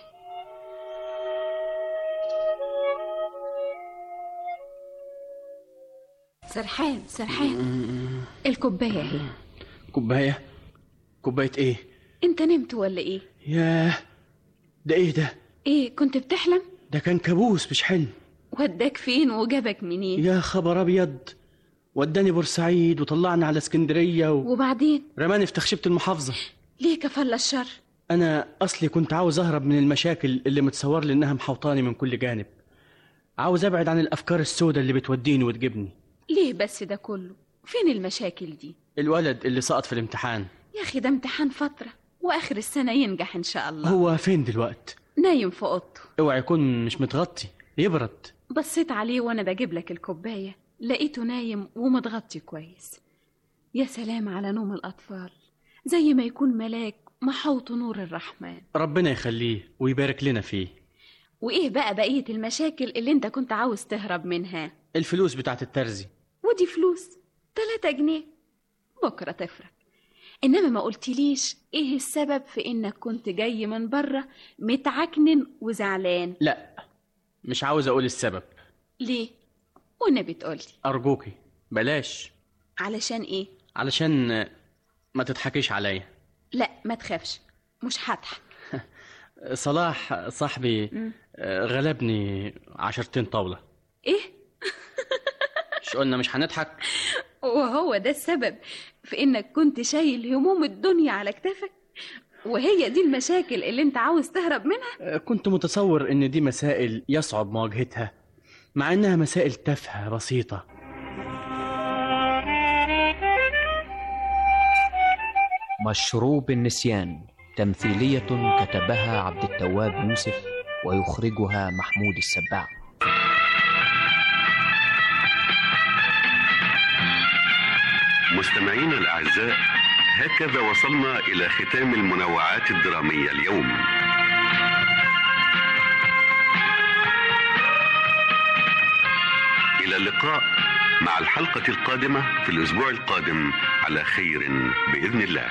R: سرحان سرحان الكوباية اهي
F: كوباية كوباية ايه
R: انت نمت ولا ايه
F: ياه ده ايه ده
R: ايه كنت بتحلم
F: ده كان كابوس مش حلم
R: وداك فين وجابك منين
F: يا خبر ابيض وداني بورسعيد وطلعني على اسكندريه و...
R: وبعدين
F: رماني في تخشبه المحافظه
R: ليه كفل الشر
F: انا اصلي كنت عاوز اهرب من المشاكل اللي متصور لي انها محوطاني من كل جانب عاوز ابعد عن الافكار السوداء اللي بتوديني وتجيبني
R: ليه بس ده كله فين المشاكل دي
F: الولد اللي سقط في الامتحان
R: يا اخي ده امتحان فترة واخر السنة ينجح ان شاء الله
F: هو فين دلوقتي
R: نايم في اوضته
F: اوعى يكون مش متغطي يبرد
R: بصيت عليه وانا بجيب لك الكوباية لقيته نايم ومتغطي كويس يا سلام على نوم الاطفال زي ما يكون ملاك محوط نور الرحمن
F: ربنا يخليه ويبارك لنا فيه
R: وايه بقى بقية المشاكل اللي انت كنت عاوز تهرب منها
F: الفلوس بتاعت الترزي
R: ودي فلوس تلاتة جنيه بكرة تفرق إنما ما قلتليش إيه السبب في إنك كنت جاي من بره متعكنن وزعلان
F: لا مش عاوز اقول السبب
R: ليه؟ والنبي تقولي
F: ارجوكي بلاش
R: علشان إيه؟
F: علشان ما تضحكيش عليا
R: لا ما تخافش مش هضحك
F: صلاح صاحبي
R: مم.
F: آه، غلبني عشرتين طاولة
R: إيه؟
F: مش قلنا مش هنضحك
R: وهو ده السبب في إنك كنت شايل هموم الدنيا على كتافك وهي دي المشاكل اللي انت عاوز تهرب منها
F: آه، كنت متصور ان دي مسائل يصعب مواجهتها مع انها مسائل تافهة بسيطة
Q: مشروب النسيان تمثيلية كتبها عبد التواب يوسف ويخرجها محمود السباع
A: مستمعينا الأعزاء هكذا وصلنا إلى ختام المنوعات الدرامية اليوم إلى اللقاء مع الحلقة القادمة في الأسبوع القادم على خير بإذن الله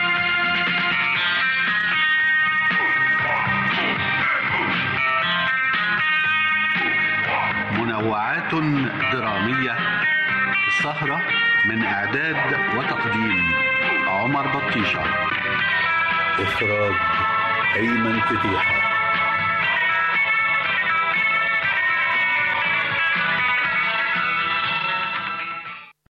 A: منوعات درامية السهرة من إعداد وتقديم عمر بطيشة إخراج أيمن فتيحة